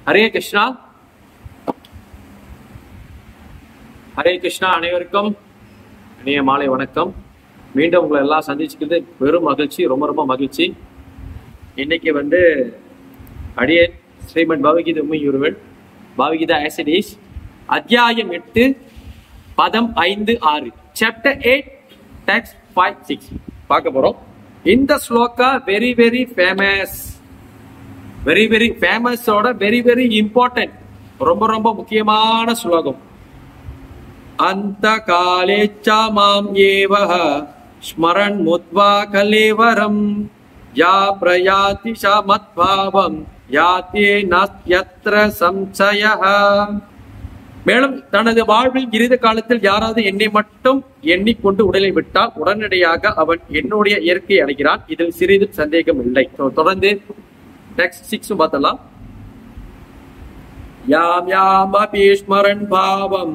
ஹரே கிருஷ்ணா ஹரே கிருஷ்ணா அனைவருக்கும் இனிய மாலை வணக்கம் மீண்டும் உங்களை எல்லாம் சந்திச்சுக்கிறது பெரும் மகிழ்ச்சி ரொம்ப ரொம்ப மகிழ்ச்சி இன்னைக்கு வந்து அடியே ஸ்ரீமன் பகவத்கீதை உண்மையுருவன் பகவத்கீதா ஆசிடிஸ் அத்தியாயம் எட்டு பதம் ஐந்து ஆறு chapter eight text five six பார்க்க போறோம் இந்த shloka very very famous very very ஃபேமஸோட வெரி வெரி இம்பார்ட்டன்ட் ரொம்ப ரொம்ப முக்கியமான ஸ்லோகம் அந்த காலேச்ச மாம் ஏவ ஸ்மரன் முத்வா கலேவரம் யா பிரயாதி ச மத்பாவம் யாத்தே நத்யத்ர சம்சயः மேலும் தனது வாழ்வில் இறுதி காலத்தில் யாராவது என்னை மட்டும் எண்ணிக்கொண்டு உடலை விட்டால் உடனடியாக அவன் என்னுடைய இயற்கை அடைகிறான் இதில் சிறிதும் சந்தேகம் இல்லை So, தொடர்ந்து டெக்ஸ்ட் சிக்ஸும் பார்த்தலாம் யாம் யாம் அபி ஸ்மரன் பாவம்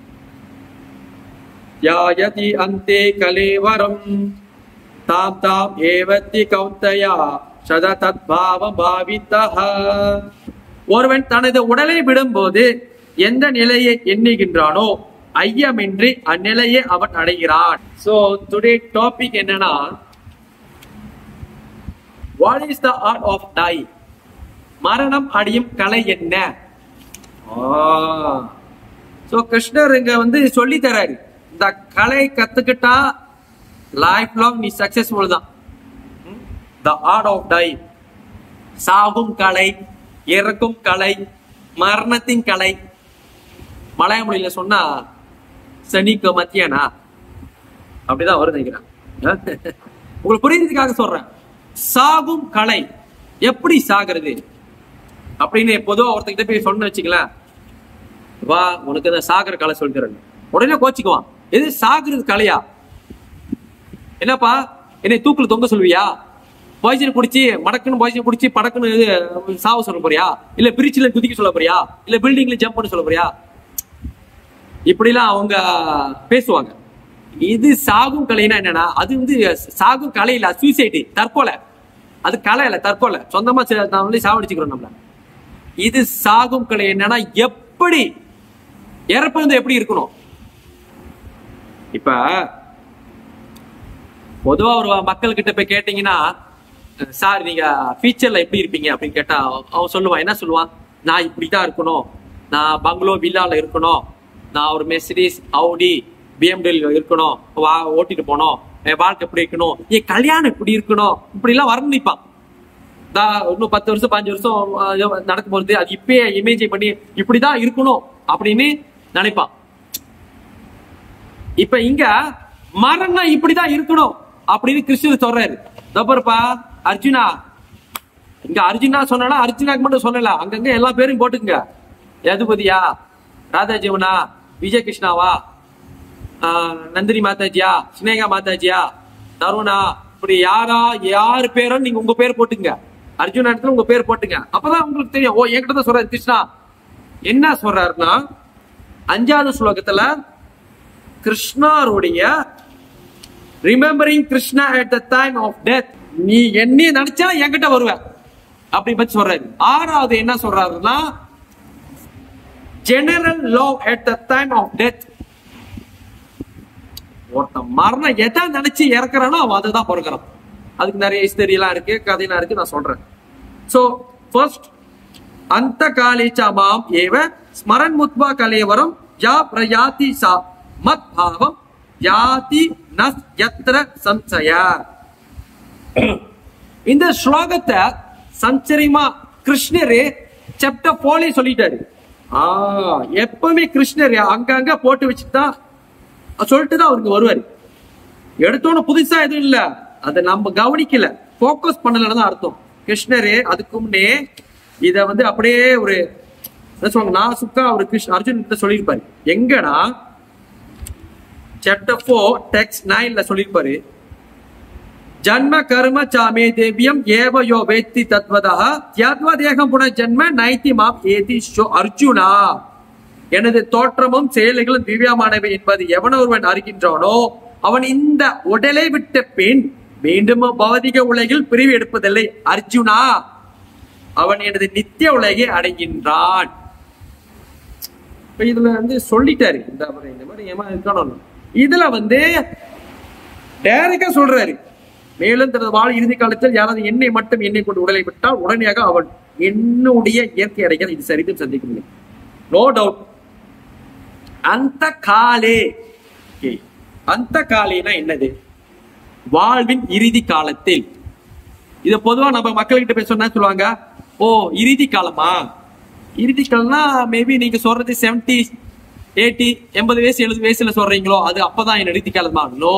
யாயதி அந்தே கலேவரம் தாம் தாம் ஏவத்தி கௌத்தயா சத தத்பாவம் பாவித்தஹ ஒருவன் தனது உடலை விடும்போது எந்த நிலையை எண்ணுகின்றானோ ஐயமின்றி அந்நிலையை அவன் அடைகிறான் சோ டுடே டாபிக் என்னன்னா what is the art of die மரணம் அடையும் கலை என்ன சோ கிருஷ்ணர் இங்க வந்து சொல்லி தராரு இந்த கலை கத்துக்கிட்டா லைஃப் லாங் நீ சக்சஸ்ஃபுல் தான் த ஆர்ட் ஆஃப் டை சாகும் கலை இறக்கும் கலை மரணத்தின் கலை மலையாள மொழியில சொன்னா சனிக்கு மத்தியானா அப்படிதான் வருது நினைக்கிறேன் உங்களுக்கு புரியுறதுக்காக சொல்றேன் சாகும் கலை எப்படி சாகிறது அப்படின்னு பொதுவா ஒருத்தங்கிட்ட போய் சொன்ன வச்சுக்கலாம் வா உனக்கு இந்த சாகர கலை சொல்லித்தரேன் உடனே கோச்சிக்குவான் எது சாகுறது கலையா என்னப்பா என்னை தூக்குல தொங்க சொல்வியா பாய்சன் குடிச்சு மடக்குன்னு பாய்சன் குடிச்சு படக்குன்னு இது சாவ சொல்ல போறியா இல்ல பிரிச்சுல குதிக்க சொல்ல போறியா இல்ல பில்டிங்ல ஜம்ப் பண்ண சொல்ல போறியா இப்படிலாம் அவங்க பேசுவாங்க இது சாகும் கலைனா என்னன்னா அது வந்து சாகும் கலை இல்ல சூசைடு தற்கொலை அது கலை இல்ல தற்கொலை சொந்தமா சில நான் வந்து சாவடிச்சுக்கிறோம் நம்மள இது சாகும் கலை என்னன்னா எப்படி இறப்பு வந்து எப்படி இருக்கணும் இப்ப பொதுவா ஒரு மக்கள் கிட்ட போய் கேட்டீங்கன்னா சார் நீங்க ஃபியூச்சர்ல எப்படி இருப்பீங்க அப்படின்னு கேட்டா அவன் சொல்லுவான் என்ன சொல்லுவான் நான் இப்படிதான் இருக்கணும் நான் பங்களோ வில்லால இருக்கணும் நான் ஒரு மெர்சிடிஸ் அவுடி பிஎம்டபிள்யூ இருக்கணும் வா ஓட்டிட்டு போனோம் என் வாழ்க்கை எப்படி இருக்கணும் என் கல்யாணம் இப்படி இருக்கணும் இப்படி எல்லாம் வர்ணிப்பான் இன்னும் பத்து வருஷம் பாஞ்சு வருஷம் நடக்கும்போது அது இப்பயே இமேஜ் பண்ணி இப்படிதான் இருக்கணும் அப்படின்னு நினைப்பான் இப்ப இங்க மரணம் இப்படிதான் இருக்கணும் அப்படின்னு கிருஷ்ணர் சொல்றாரு தப்பருப்பா அர்ஜுனா இங்க அர்ஜுனா சொன்னா அர்ஜுனாக்கு மட்டும் சொல்லல அங்கங்க எல்லா பேரும் போட்டுங்க யதுபதியா ராதா ஜீவனா விஜய் கிருஷ்ணாவா நந்தினி மாதாஜியா சினேகா மாதாஜியா தருணா இப்படி யாரா யார் பேரும் நீங்க உங்க பேர் போட்டுங்க அர்ஜுனா இடத்துல உங்க பேர் போட்டுங்க அப்பதான் உங்களுக்கு தெரியும் ஓ என்கிட்ட தான் சொல்றாரு கிருஷ்ணா என்ன சொல்றாருன்னா அஞ்சாவது ஸ்லோகத்துல கிருஷ்ணருடைய remembering Krishna at the time of death நீ என்ன நினைச்சா என்கிட்ட வருவ அப்படி பத்தி சொல்றாரு ஆறாவது என்ன சொல்றாருன்னா general love at the time of death ஒருத்தன் மரணம் எதை நினைச்சு இறக்குறானோ அவன் அதுதான் பிறக்கிறான் அதுக்கு நிறைய ஹிஸ்டரி எல்லாம் இருக்கு கதையெல்லாம் இருக்கு நான் சொல்றேன் சோ ஃபர்ஸ்ட் அந்த காலிச்சா மாம் ஏவ ஸ்மரன் முத்வா கலேவரம் யா பிரயாதி சா மத் பாவம் யாதி நஸ் யத்ர சம்சய இந்த ஸ்லோகத்தை சஞ்சரிமா கிருஷ்ணரு சாப்டர் போலே சொல்லிட்டாரு ஆ எப்பவுமே கிருஷ்ணர் அங்கங்க போட்டு வச்சுதான் சொல்லிட்டு தான் அவருக்கு வருவாரு எடுத்தோன்னு புதுசா எதுவும் இல்ல அதை நம்ம கவனிக்கல போக்கஸ் பண்ணலன்னு அர்த்தம் கிருஷ்ணரு அதுக்கு முன்னே இத வந்து அப்படியே ஒரு என்ன சொல்லுவாங்க நான் சுக்கா ஒரு கிருஷ்ண அர்ஜுன் கிட்ட சொல்லியிருப்பாரு எங்கடா சாப்டர் ஃபோர் டெக்ஸ்ட் நைன்ல சொல்லியிருப்பாரு ஜன்ம கர்ம சாமே தேவியம் ஏவ யோ வேத்தி தத்வதா தியாத்வா தேகம் புன ஜன்ம நைத்தி மாம் ஏதி ஷோ அர்ஜுனா எனது தோற்றமும் செயல்களும் திவ்யமானவை என்பது எவன் ஒருவன் அறிகின்றானோ அவன் இந்த உடலை விட்ட பின் மீண்டும் பௌதிக உலகில் பிரிவு எடுப்பதில்லை அர்ஜுனா அவன் எனது நித்திய உலகை அடைகின்றான் இப்ப இதுல வந்து சொல்லிட்டாரு இந்த மாதிரி இந்த மாதிரி ஏமா இருக்கணும் இதுல வந்து டைரக்டா சொல்றாரு மேலும் தனது வாழ் இறுதி காலத்தில் யாராவது என்னை மட்டும் எண்ணெய் கொண்டு உடலை விட்டால் உடனடியாக அவன் என்னுடைய இயற்கை அடைகள் இது சரித்து சந்திக்கவில்லை நோ டவுட் அந்த காலே Okay. அந்த காலேனா என்னது வாழ்வின் இறுதி காலத்தில் இத பொதுவா நம்ம மக்கள்கிட்ட போய் சொன்னா சொல்லுவாங்க ஓ இறுதி காலமா இறுதி காலம்னா மேபி நீங்க சொல்றது செவன்டி எயிட்டி எண்பது வயசு எழுபது வயசுல சொல்றீங்களோ அது அப்பதான் என் இறுதி காலமா நோ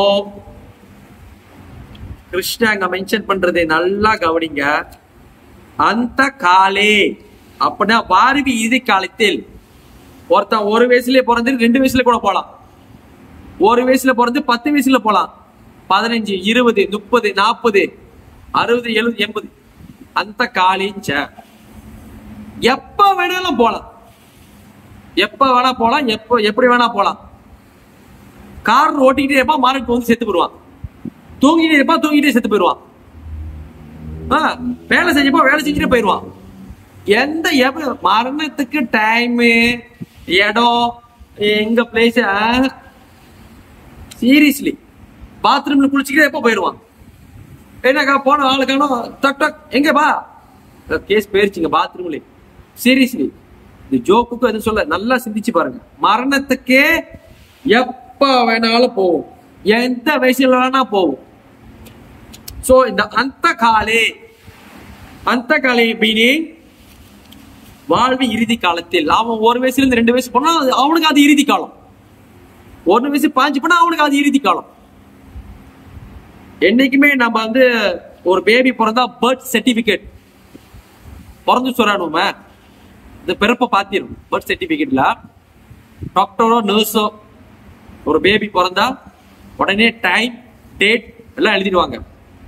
கிருஷ்ணா அங்க மென்ஷன் பண்றது நல்லா கவனிங்க அந்த காலே அப்படின்னா வாரிவி இறுதி காலத்தில் ஒருத்தன் ஒரு வயசுலயே பிறந்து ரெண்டு வயசுல கூட போலாம் ஒரு வயசுல பிறந்து பத்து வயசுல போலாம் பதினஞ்சு இருபது முப்பது நாற்பது அறுபது எழுபது எண்பது அந்த காலிச்ச எப்ப வேணாலும் போலாம் எப்ப வேணா போலாம் எப்ப எப்படி வேணா போலாம் கார் ஓட்டிக்கிட்டே இருப்பா மாரட்டு வந்து செத்து போடுவான் தூங்கிட்டே இருப்பா தூங்கிட்டே செத்து போயிடுவான் ஆ, வேலை செஞ்சப்போ வேலை செஞ்சுட்டு போயிடுவான் எந்த எப்ப மரணத்துக்கு டைம் இடம் எங்க பிளேஸ் சீரியஸ்லி பாத்ரூம்ல குளிச்சுக்கிட்டே எப்போ போயிடுவான் என்னக்கா போன ஆளுக்கானோ டக் டக் எங்க பா கேஸ் போயிருச்சுங்க பாத்ரூம்ல சீரியஸ்லி இந்த ஜோக்குக்கு எதுவும் சொல்ல நல்லா சிந்திச்சு பாருங்க மரணத்துக்கே எப்ப வேணாலும் போகும் எந்த வயசுல வேணா போகும் சோ இந்த அந்த காலே அந்த காலே மீனிங் வாழ்வு இறுதி காலத்தில் அவன் ஒரு வயசுல இருந்து ரெண்டு வயசு போனா அது- அவனுக்கு அது இறுதி காலம் ஒரு வயசு பாஞ்சு போனா அவனுக்கு அது இறுதி காலம் என்னைக்குமே நம்ம வந்து ஒரு பேபி பிறந்தா பர்த் சர்டிபிகேட் பிறந்து சொல்றானுமே இந்த பிறப்பை பாத்திரும் பர்த் சர்டிபிகேட்ல டாக்டரோ நர்ஸோ ஒரு பேபி பிறந்தா உடனே டைம் டேட் எல்லாம் எழுதிடுவாங்க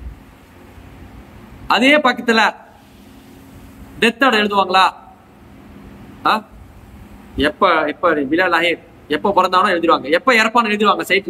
அதே பக்கத்துல டெத்தோட எழுதுவாங்களா ஆ? எப்ப எப்ப பிலால் ஆஹிர் எப்ப பிறந்தானோ எழுதிடுவாங்க எப்ப இறப்பான்னு எழுதிடுவாங்க சைட்ல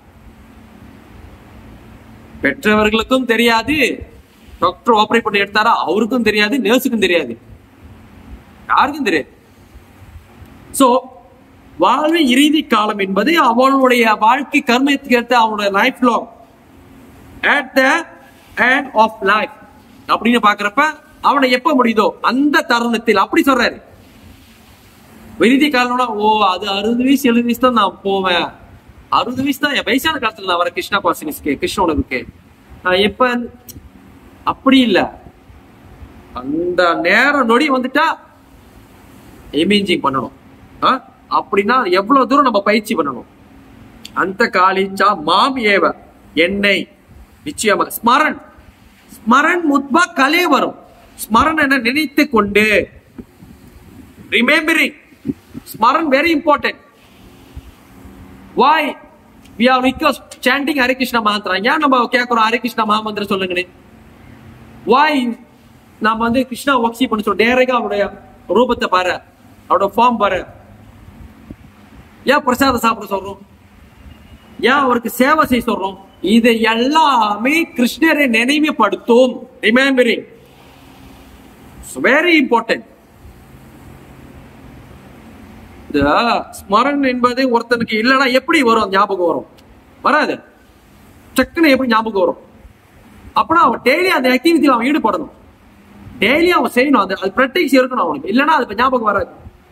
பெற்றவர்களுக்கும் தெரியாது டாக்டர் ஆபரேட் பண்ணி எடுத்தாரா அவருக்கும் தெரியாது நர்ஸுக்கும் தெரியாது யாருக்கும் தெரியாது சோ வாழ்வின் இறுதி காலம் என்பது அவனுடைய வாழ்க்கை கர்மத்துக்கு ஏற்ற அவனுடைய life long at the end of life அப்படின்னு பாக்குறப்ப அவனை எப்ப முடியுதோ அந்த தருணத்தில் அப்படி சொல்றாரு இறுதி காலம்னா ஓ அது அறுபது வயசு எழுபது வயசு தான் நான் போவேன் அறுபது வயசு தான் என் வயசான காலத்துல நான் வரேன் கிருஷ்ணா காசினிஸ்க்கு கிருஷ்ணனுக்கு நான் எப்ப அப்படி இல்ல அந்த நேரம் நொடி வந்துட்டா இமேஜிங் பண்ணணும் ஆ? அப்படின்னா எவ்வளவு தூரம் நம்ம பயிற்சி பண்ணணும் அந்த காலிச்சா மாம் ஏவ என்னை நிச்சயமா ஸ்மரன் ஸ்மரன் முத்பா கலே வரும் ஸ்மரன் என நினைத்து கொண்டு remembering smaran very important why we are request chanting Hare Krishna mantra ஏன் நம்ம கேட்கிறோம் ஹரே கிருஷ்ணா மகாமந்திரம் சொல்லுங்கன்னு வாய் நம்ம வந்து கிருஷ்ணா ஒர்க்ஷி பண்ண சொல்றோம் நேரடியாக அவருடைய ரூபத்தை பாரு அவரோட ஃபார்ம் பாரு ஏன் பிரசாதம் சாப்பிட சொல்றோம் ஏன் அவருக்கு சேவை செய்ய சொல்றோம் இது எல்லாமே கிருஷ்ணரை நினைவுபடுத்தும் ரிமெம்பரிங் வெரி இம்பார்ட்டன்ட் இந்த ஸ்மரன் என்பது ஒருத்தனுக்கு இல்லைன்னா எப்படி வரும் ஞாபகம் வரும் வராது டக்குன்னு எப்படி ஞாபகம் வரும் அப்பனா அவன் டெய்லி அந்த ஆக்டிவிட்டியில் அவன் ஈடுபடணும் டெய்லி அவன் செய்யணும் அந்த அது ப்ராக்டிஸ் இருக்கணும் அவனுக்கு இல்லைன்னா அது இப்ப ஞாபகம் வராது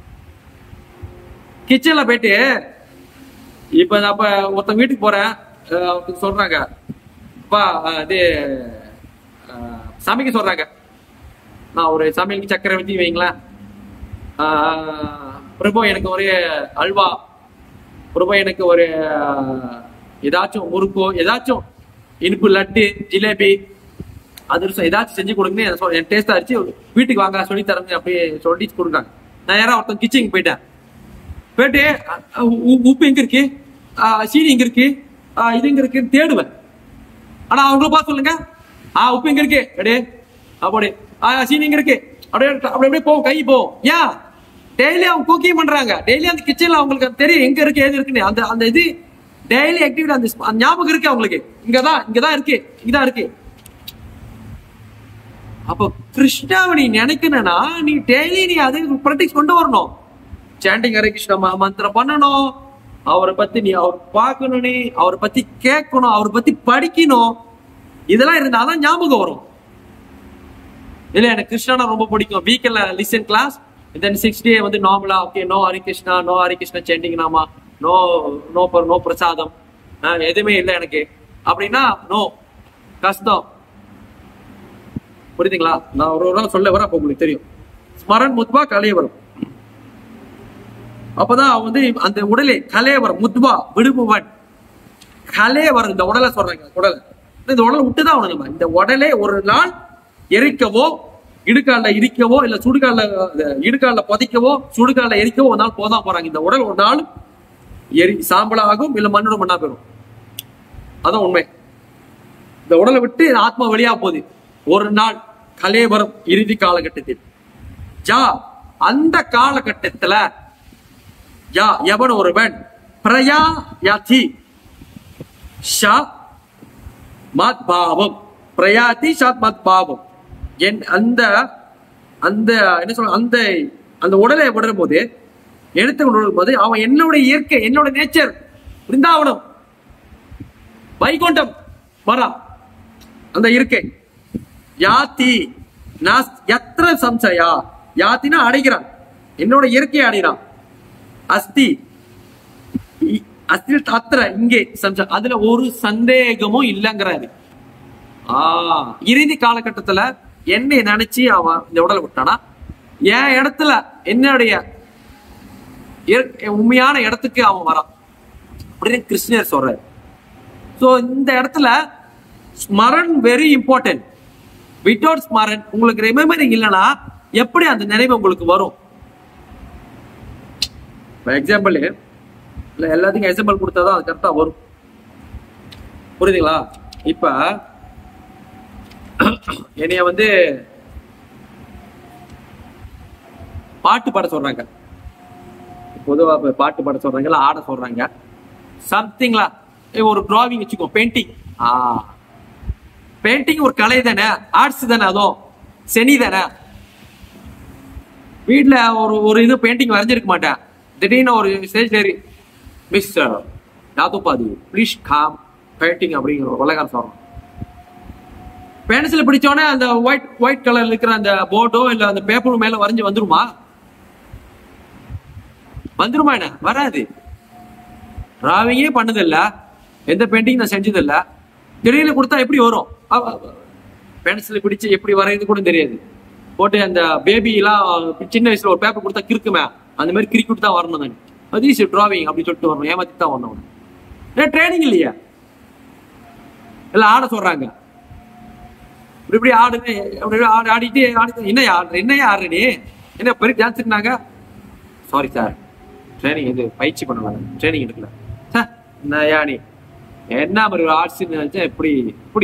கிச்சன்ல போயிட்டு இப்ப நான் அப்ப ஒருத்தன் வீட்டுக்கு போறேன் அஹ் அவருக்கு சொல்றாங்க அப்பா அஹ் இது அஹ் சமைக்க சொல்றாங்க நான் ஒரு சமையலுக்கு சக்கரை வச்சு வைங்களேன் ஆஹ் பிரபு எனக்கு ஒரு அல்வா பிரபு எனக்கு ஒரு ஆஹ், ஏதாச்சும் முறுக்கோ ஏதாச்சும் இனிப்பு லட்டு ஜிலேபி அதிரசம் ஏதாச்சும் செஞ்சு கொடுங்க என் சொ- என் டேஸ்டா இருந்துச்சு வீட்டுக்கு வாங்க சொல்லி தரங்க அப்படியே சொல்லி கொடுக்குறாங்க நான் யாரா ஒருத்தன் கிச்சனுக்கு போயிட்டேன் போயிட்டு அஹ், உ- உ- உப்பு எங்க இருக்கு ஆஹ், சீனி எங்க இருக்கு ஆஹ், இது எங்க இருக்குன்னு தேடுவேன் ஆனா அவங்கள பார்த்து சொல்லுங்க ஆ உப்பு எங்க இருக்கு அப்படியே அப்படி ஆ சீனி எங்க இருக்கு அப்படியே அப்படி அப்படியே போகும் கை போகும் ஏன் டெய்லி அவங்க குக்கிங் பண்றாங்க டெய்லி அந்த கிச்சன்ல அவங்களுக்கு அது தெரியும் எங்க இருக்கு எது இருக்குன்னு அந்த அந்த இது டெய்லி ஆக்டிவிட்டி அந்த ஸ்ப- அந்த ஞாபகம் இருக்கு அவங்களுக்கு இங்கதான் இங்கதான் இருக்கு இங்கதான் இருக்கு அப்போ கிருஷ்ணாவை நீ நினைக்கணும்னா நீ டெய்லி நீ அதை ப்ராக்டிஸ் கொண்டு வரணும் சாண்டிங் ஹரே கிருஷ்ணா ம- மந்திரம் பண்ணணும் அவரை பத்தி நீ அவர் பார்க்கணும் நீ அவரை பத்தி கேட்கணும் அவரை பத்தி படிக்கணும் இதெல்லாம் இருந்தாதான் ஞாபகம் வரும் இல்ல எனக்கு கிருஷ்ணனா ரொம்ப பிடிக்கும் வீக்கெண்ட்ல listen class then six day வந்து நார்மலா okay no Hari Krishna no Hari Krishna chanting nama no no no prasadam ah, எதுவுமே இல்லை எனக்கு அப்படின்னா நோ கஷ்டம் புரியுதுங்களா நான் ஒரு ஒரு நாள் சொல்ல வர அப்ப உங்களுக்கு தெரியும் ஸ்மரன் முத்வா கலையவரம் அப்பதான் அவன் வந்து அந்த உடலை கலையவரம் முத்வா விடுபவன் கலையவரம் இந்த உடலை சொல்றாங்க உடலை இந்த உடலை விட்டுதான் அவனு நம்ம இந்த உடலை ஒரு நாள் எரிக்கவோ இடுகால இடிக்கவோ இல்ல சுடுகால இடுகால புதைக்கவோ சுடுகால எரிக்கவோ ஒரு நாள் போதான் போறாங்க இந்த உடல் ஒரு நாள் எரி சாம்பலாகும் இல்ல மண்ணோட மண்ணா போயிடும் அதான் உண்மை இந்த உடலை விட்டு ஆத்மா வெளியா போகுது ஒரு நாள் கலேவரம் இறுதி காலகட்டத்தில் ஜா அந்த காலகட்டத்துல யா எவன் ஒருவன் பிரயா யாதி ஷா மத் பாவம் பிரயாதி ஷாத் மத் பாவம் என் அந்த அந்த என்ன சொல்ற அந்த அந்த உடலை விடும் போது எடுத்து கொண்டு வரும்போது அவன் என்னோட இயற்கை என்னோட நேச்சர் பிருந்தாவனம் வைகுண்டம் வரா அந்த இருக்கை யாத்தி நாஸ் எத்திர சம்சயா யாத்தினா அடைகிறான் என்னோட இயற்கையை அடைகிறான் அஸ்தி இ- அஸ்தி அத்திர இங்கே சம்ச அதுல ஒரு சந்தேகமும் இல்லைங்கிறாரு ஆ இறுதி காலகட்டத்துல என்னை நினைச்சு அவன் இந்த உடலை விட்டானா என் இடத்துல என்னுடைய இயற்கை- உண்மையான இடத்துக்கு அவன் வரான் அப்படின்னு கிருஷ்ணர் சொல்றாரு சோ இந்த இடத்துல smaran very important without smaran உங்களுக்கு ரிமெம்பரிங் இல்லைன்னா எப்படி அந்த நினைவு உங்களுக்கு வரும் எக்ஸாம்பிள் இல்ல எல்லாத்துக்கும் எக்ஸாம்பிள் கொடுத்தாதான் அது கரெக்டா வரும் புரியுதுங்களா இப்ப என்னைய வந்து பாட்டு பாட சொல்றாங்க பொதுவா இப்ப பாட்டு பாட சொல்றாங்க இல்ல ஆட சொல்றாங்க சம்திங்லா ஒரு டிராவிங் வச்சுக்கோ பெயிண்டிங் ஆ பெயிண்டிங் ஒரு கலை தானே ஆர்ட்ஸ் தானே அதுவும் செனி தானே வீட்ல ஒரு ஒரு இது பெயிண்டிங் வரைஞ்சிருக்க மாட்டேன் திடீர்னு ஒரு ஸ்டேஜ் ஏறி மிஸ் யாதுபாதி ப்ளீஸ் காம் பெயிண்டிங் அப்படிங்கிற ஒரு உலகம் சொல்றோம் பென்சில் பிடிச்சோடனே அந்த ஒயிட் ஒயிட் கலர்ல இருக்கிற அந்த போர்டோ இல்ல அந்த பேப்பர் மேல வரைஞ்சு வந்துருமா வந்துருமா என்ன வராது டிராவிங்கே பண்ணது இல்ல எந்த பெயிண்டிங் நான் செஞ்சது இல்ல திடீர்னு கொடுத்தா எப்படி வரும் பென்சில் பிடிச்சு எப்படி வரையுது கூட தெரியாது போட்டு அந்த பேபி எல்லாம் சின்ன வயசுல ஒரு பேப்பர் கொடுத்தா கிறுக்குமே அந்த மாதிரி கிறுக்கிட்டு தான் வரணும் நான் அது ஈஸி டிராவிங் அப்படி சொல்லிட்டு வரணும் ஏமாத்தி தான் வரணும் ஏன் ட்ரைனிங் இல்லையா இல்ல ஆட சொல்றாங்க இப்படி இப்படி ஆடுங்க அப்படி இப்படி ஆடி ஆடிட்டு ஆடி என்னையா ஆடுற என்னையா ஆடுற நீ என்ன பெரிய டான்ஸ் இருந்தாங்க சாரி சார் ட்ரைனிங் இது பயிற்சி பண்ணல ட்ரைனிங் எடுக்கல சார் என்னையா நீ என்ன மாதிரி ஆர்ட்ஸ் நினைச்சா இப்படி இப்படி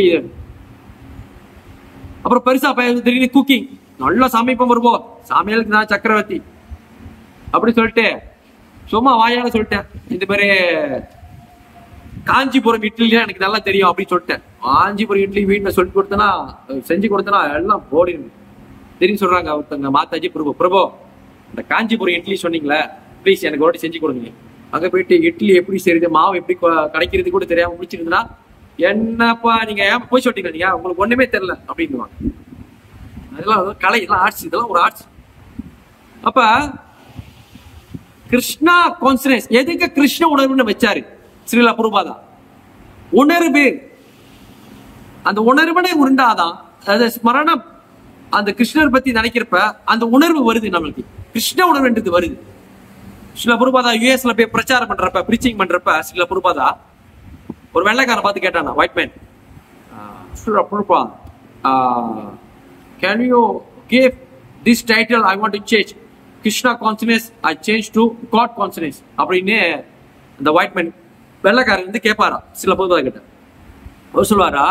அப்புறம் பெருசா பையன் திடீர்னு குக்கிங் நல்லா சமைப்போம் வருவோம் சமையலுக்கு நான் சக்கரவர்த்தி அப்படி சொல்லிட்டு சும்மா வாயால சொல்லிட்டேன் இந்த மாதிரி காஞ்சிபுரம் இட்லி எனக்கு நல்லா தெரியும் அப்படின்னு சொல்லிட்டேன் காஞ்சிபுரம் இட்லி வீட்டுல சொல்லி கொடுத்தனா செஞ்சு கொடுத்தனா எல்லாம் போடி தெரியும் சொல்றாங்க ஒருத்தங்க மாதாஜி பிரபு பிரபு இந்த காஞ்சிபுரம் இட்லி சொன்னீங்களே ப்ளீஸ் எனக்கு ஒரு செஞ்சு கொடுங்க அங்க போயிட்டு இட்லி எப்படி செய்யுது மாவு எப்படி கொ- கிடைக்கிறது கூட தெரியாம முடிச்சிருந்தா என்னப்பா நீங்க ஏன் போய் சொல்லிட்டீங்க நீங்க உங்களுக்கு ஒண்ணுமே தெரியல அப்படின்னுவாங்க அதெல்லாம் வந்து கலை இதெல்லாம் ஆர்ட்ஸ் இதெல்லாம் ஒரு ஆர்ட்ஸ் அப்ப கிருஷ்ணா கான்சனன்ஸ் எதுக்கு கிருஷ்ண உணர்வுன்னு வச்சாரு ஸ்ரீலா பிரபாதா உணர்வு அந்த உணர்வுனே உருண்டாதான் அதாவது ஸ்மரணம் அந்த கிருஷ்ணர் பத்தி நினைக்கிறப்ப அந்த உணர்வு வருது நம்மளுக்கு கிருஷ்ண உணர்வுன்றது வருது ஸ்ரீல புருபாதா யூஎஸ்ல போய் பிரச்சாரம் பண்றப்ப பிரீச்சிங் பண்றப்ப ஸ்ரீல புருபாதா ஒரு வெள்ளைக்காரன் பார்த்து கேட்டானா white man Srila Prabhupada can you give this title I want to change Krishna consciousness I change to God consciousness அப்படின்னு அந்த ஒயிட் மேன் வெள்ளைக்காரன் வந்து கேட்பாரா சில புருபாதா கிட்ட அவர் சொல்லுவாரா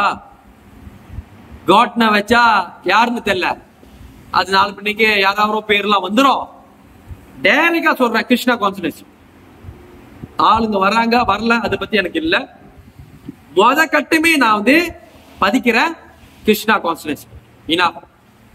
காட்ன வச்சா யாருன்னு தெரியல அது நாலு மணிக்கு யாராவது பேர்லாம் வந்துரும் டேரிக்கா சொல்றேன் கிருஷ்ணா கான்சனன்ஸ் ஆளுங்க வர்றாங்க வரல அதை பத்தி எனக்கு இல்ல முத கட்டுமே நான் வந்து பதிக்கிறேன் கிருஷ்ணா கான்சனன்ஸ் இனா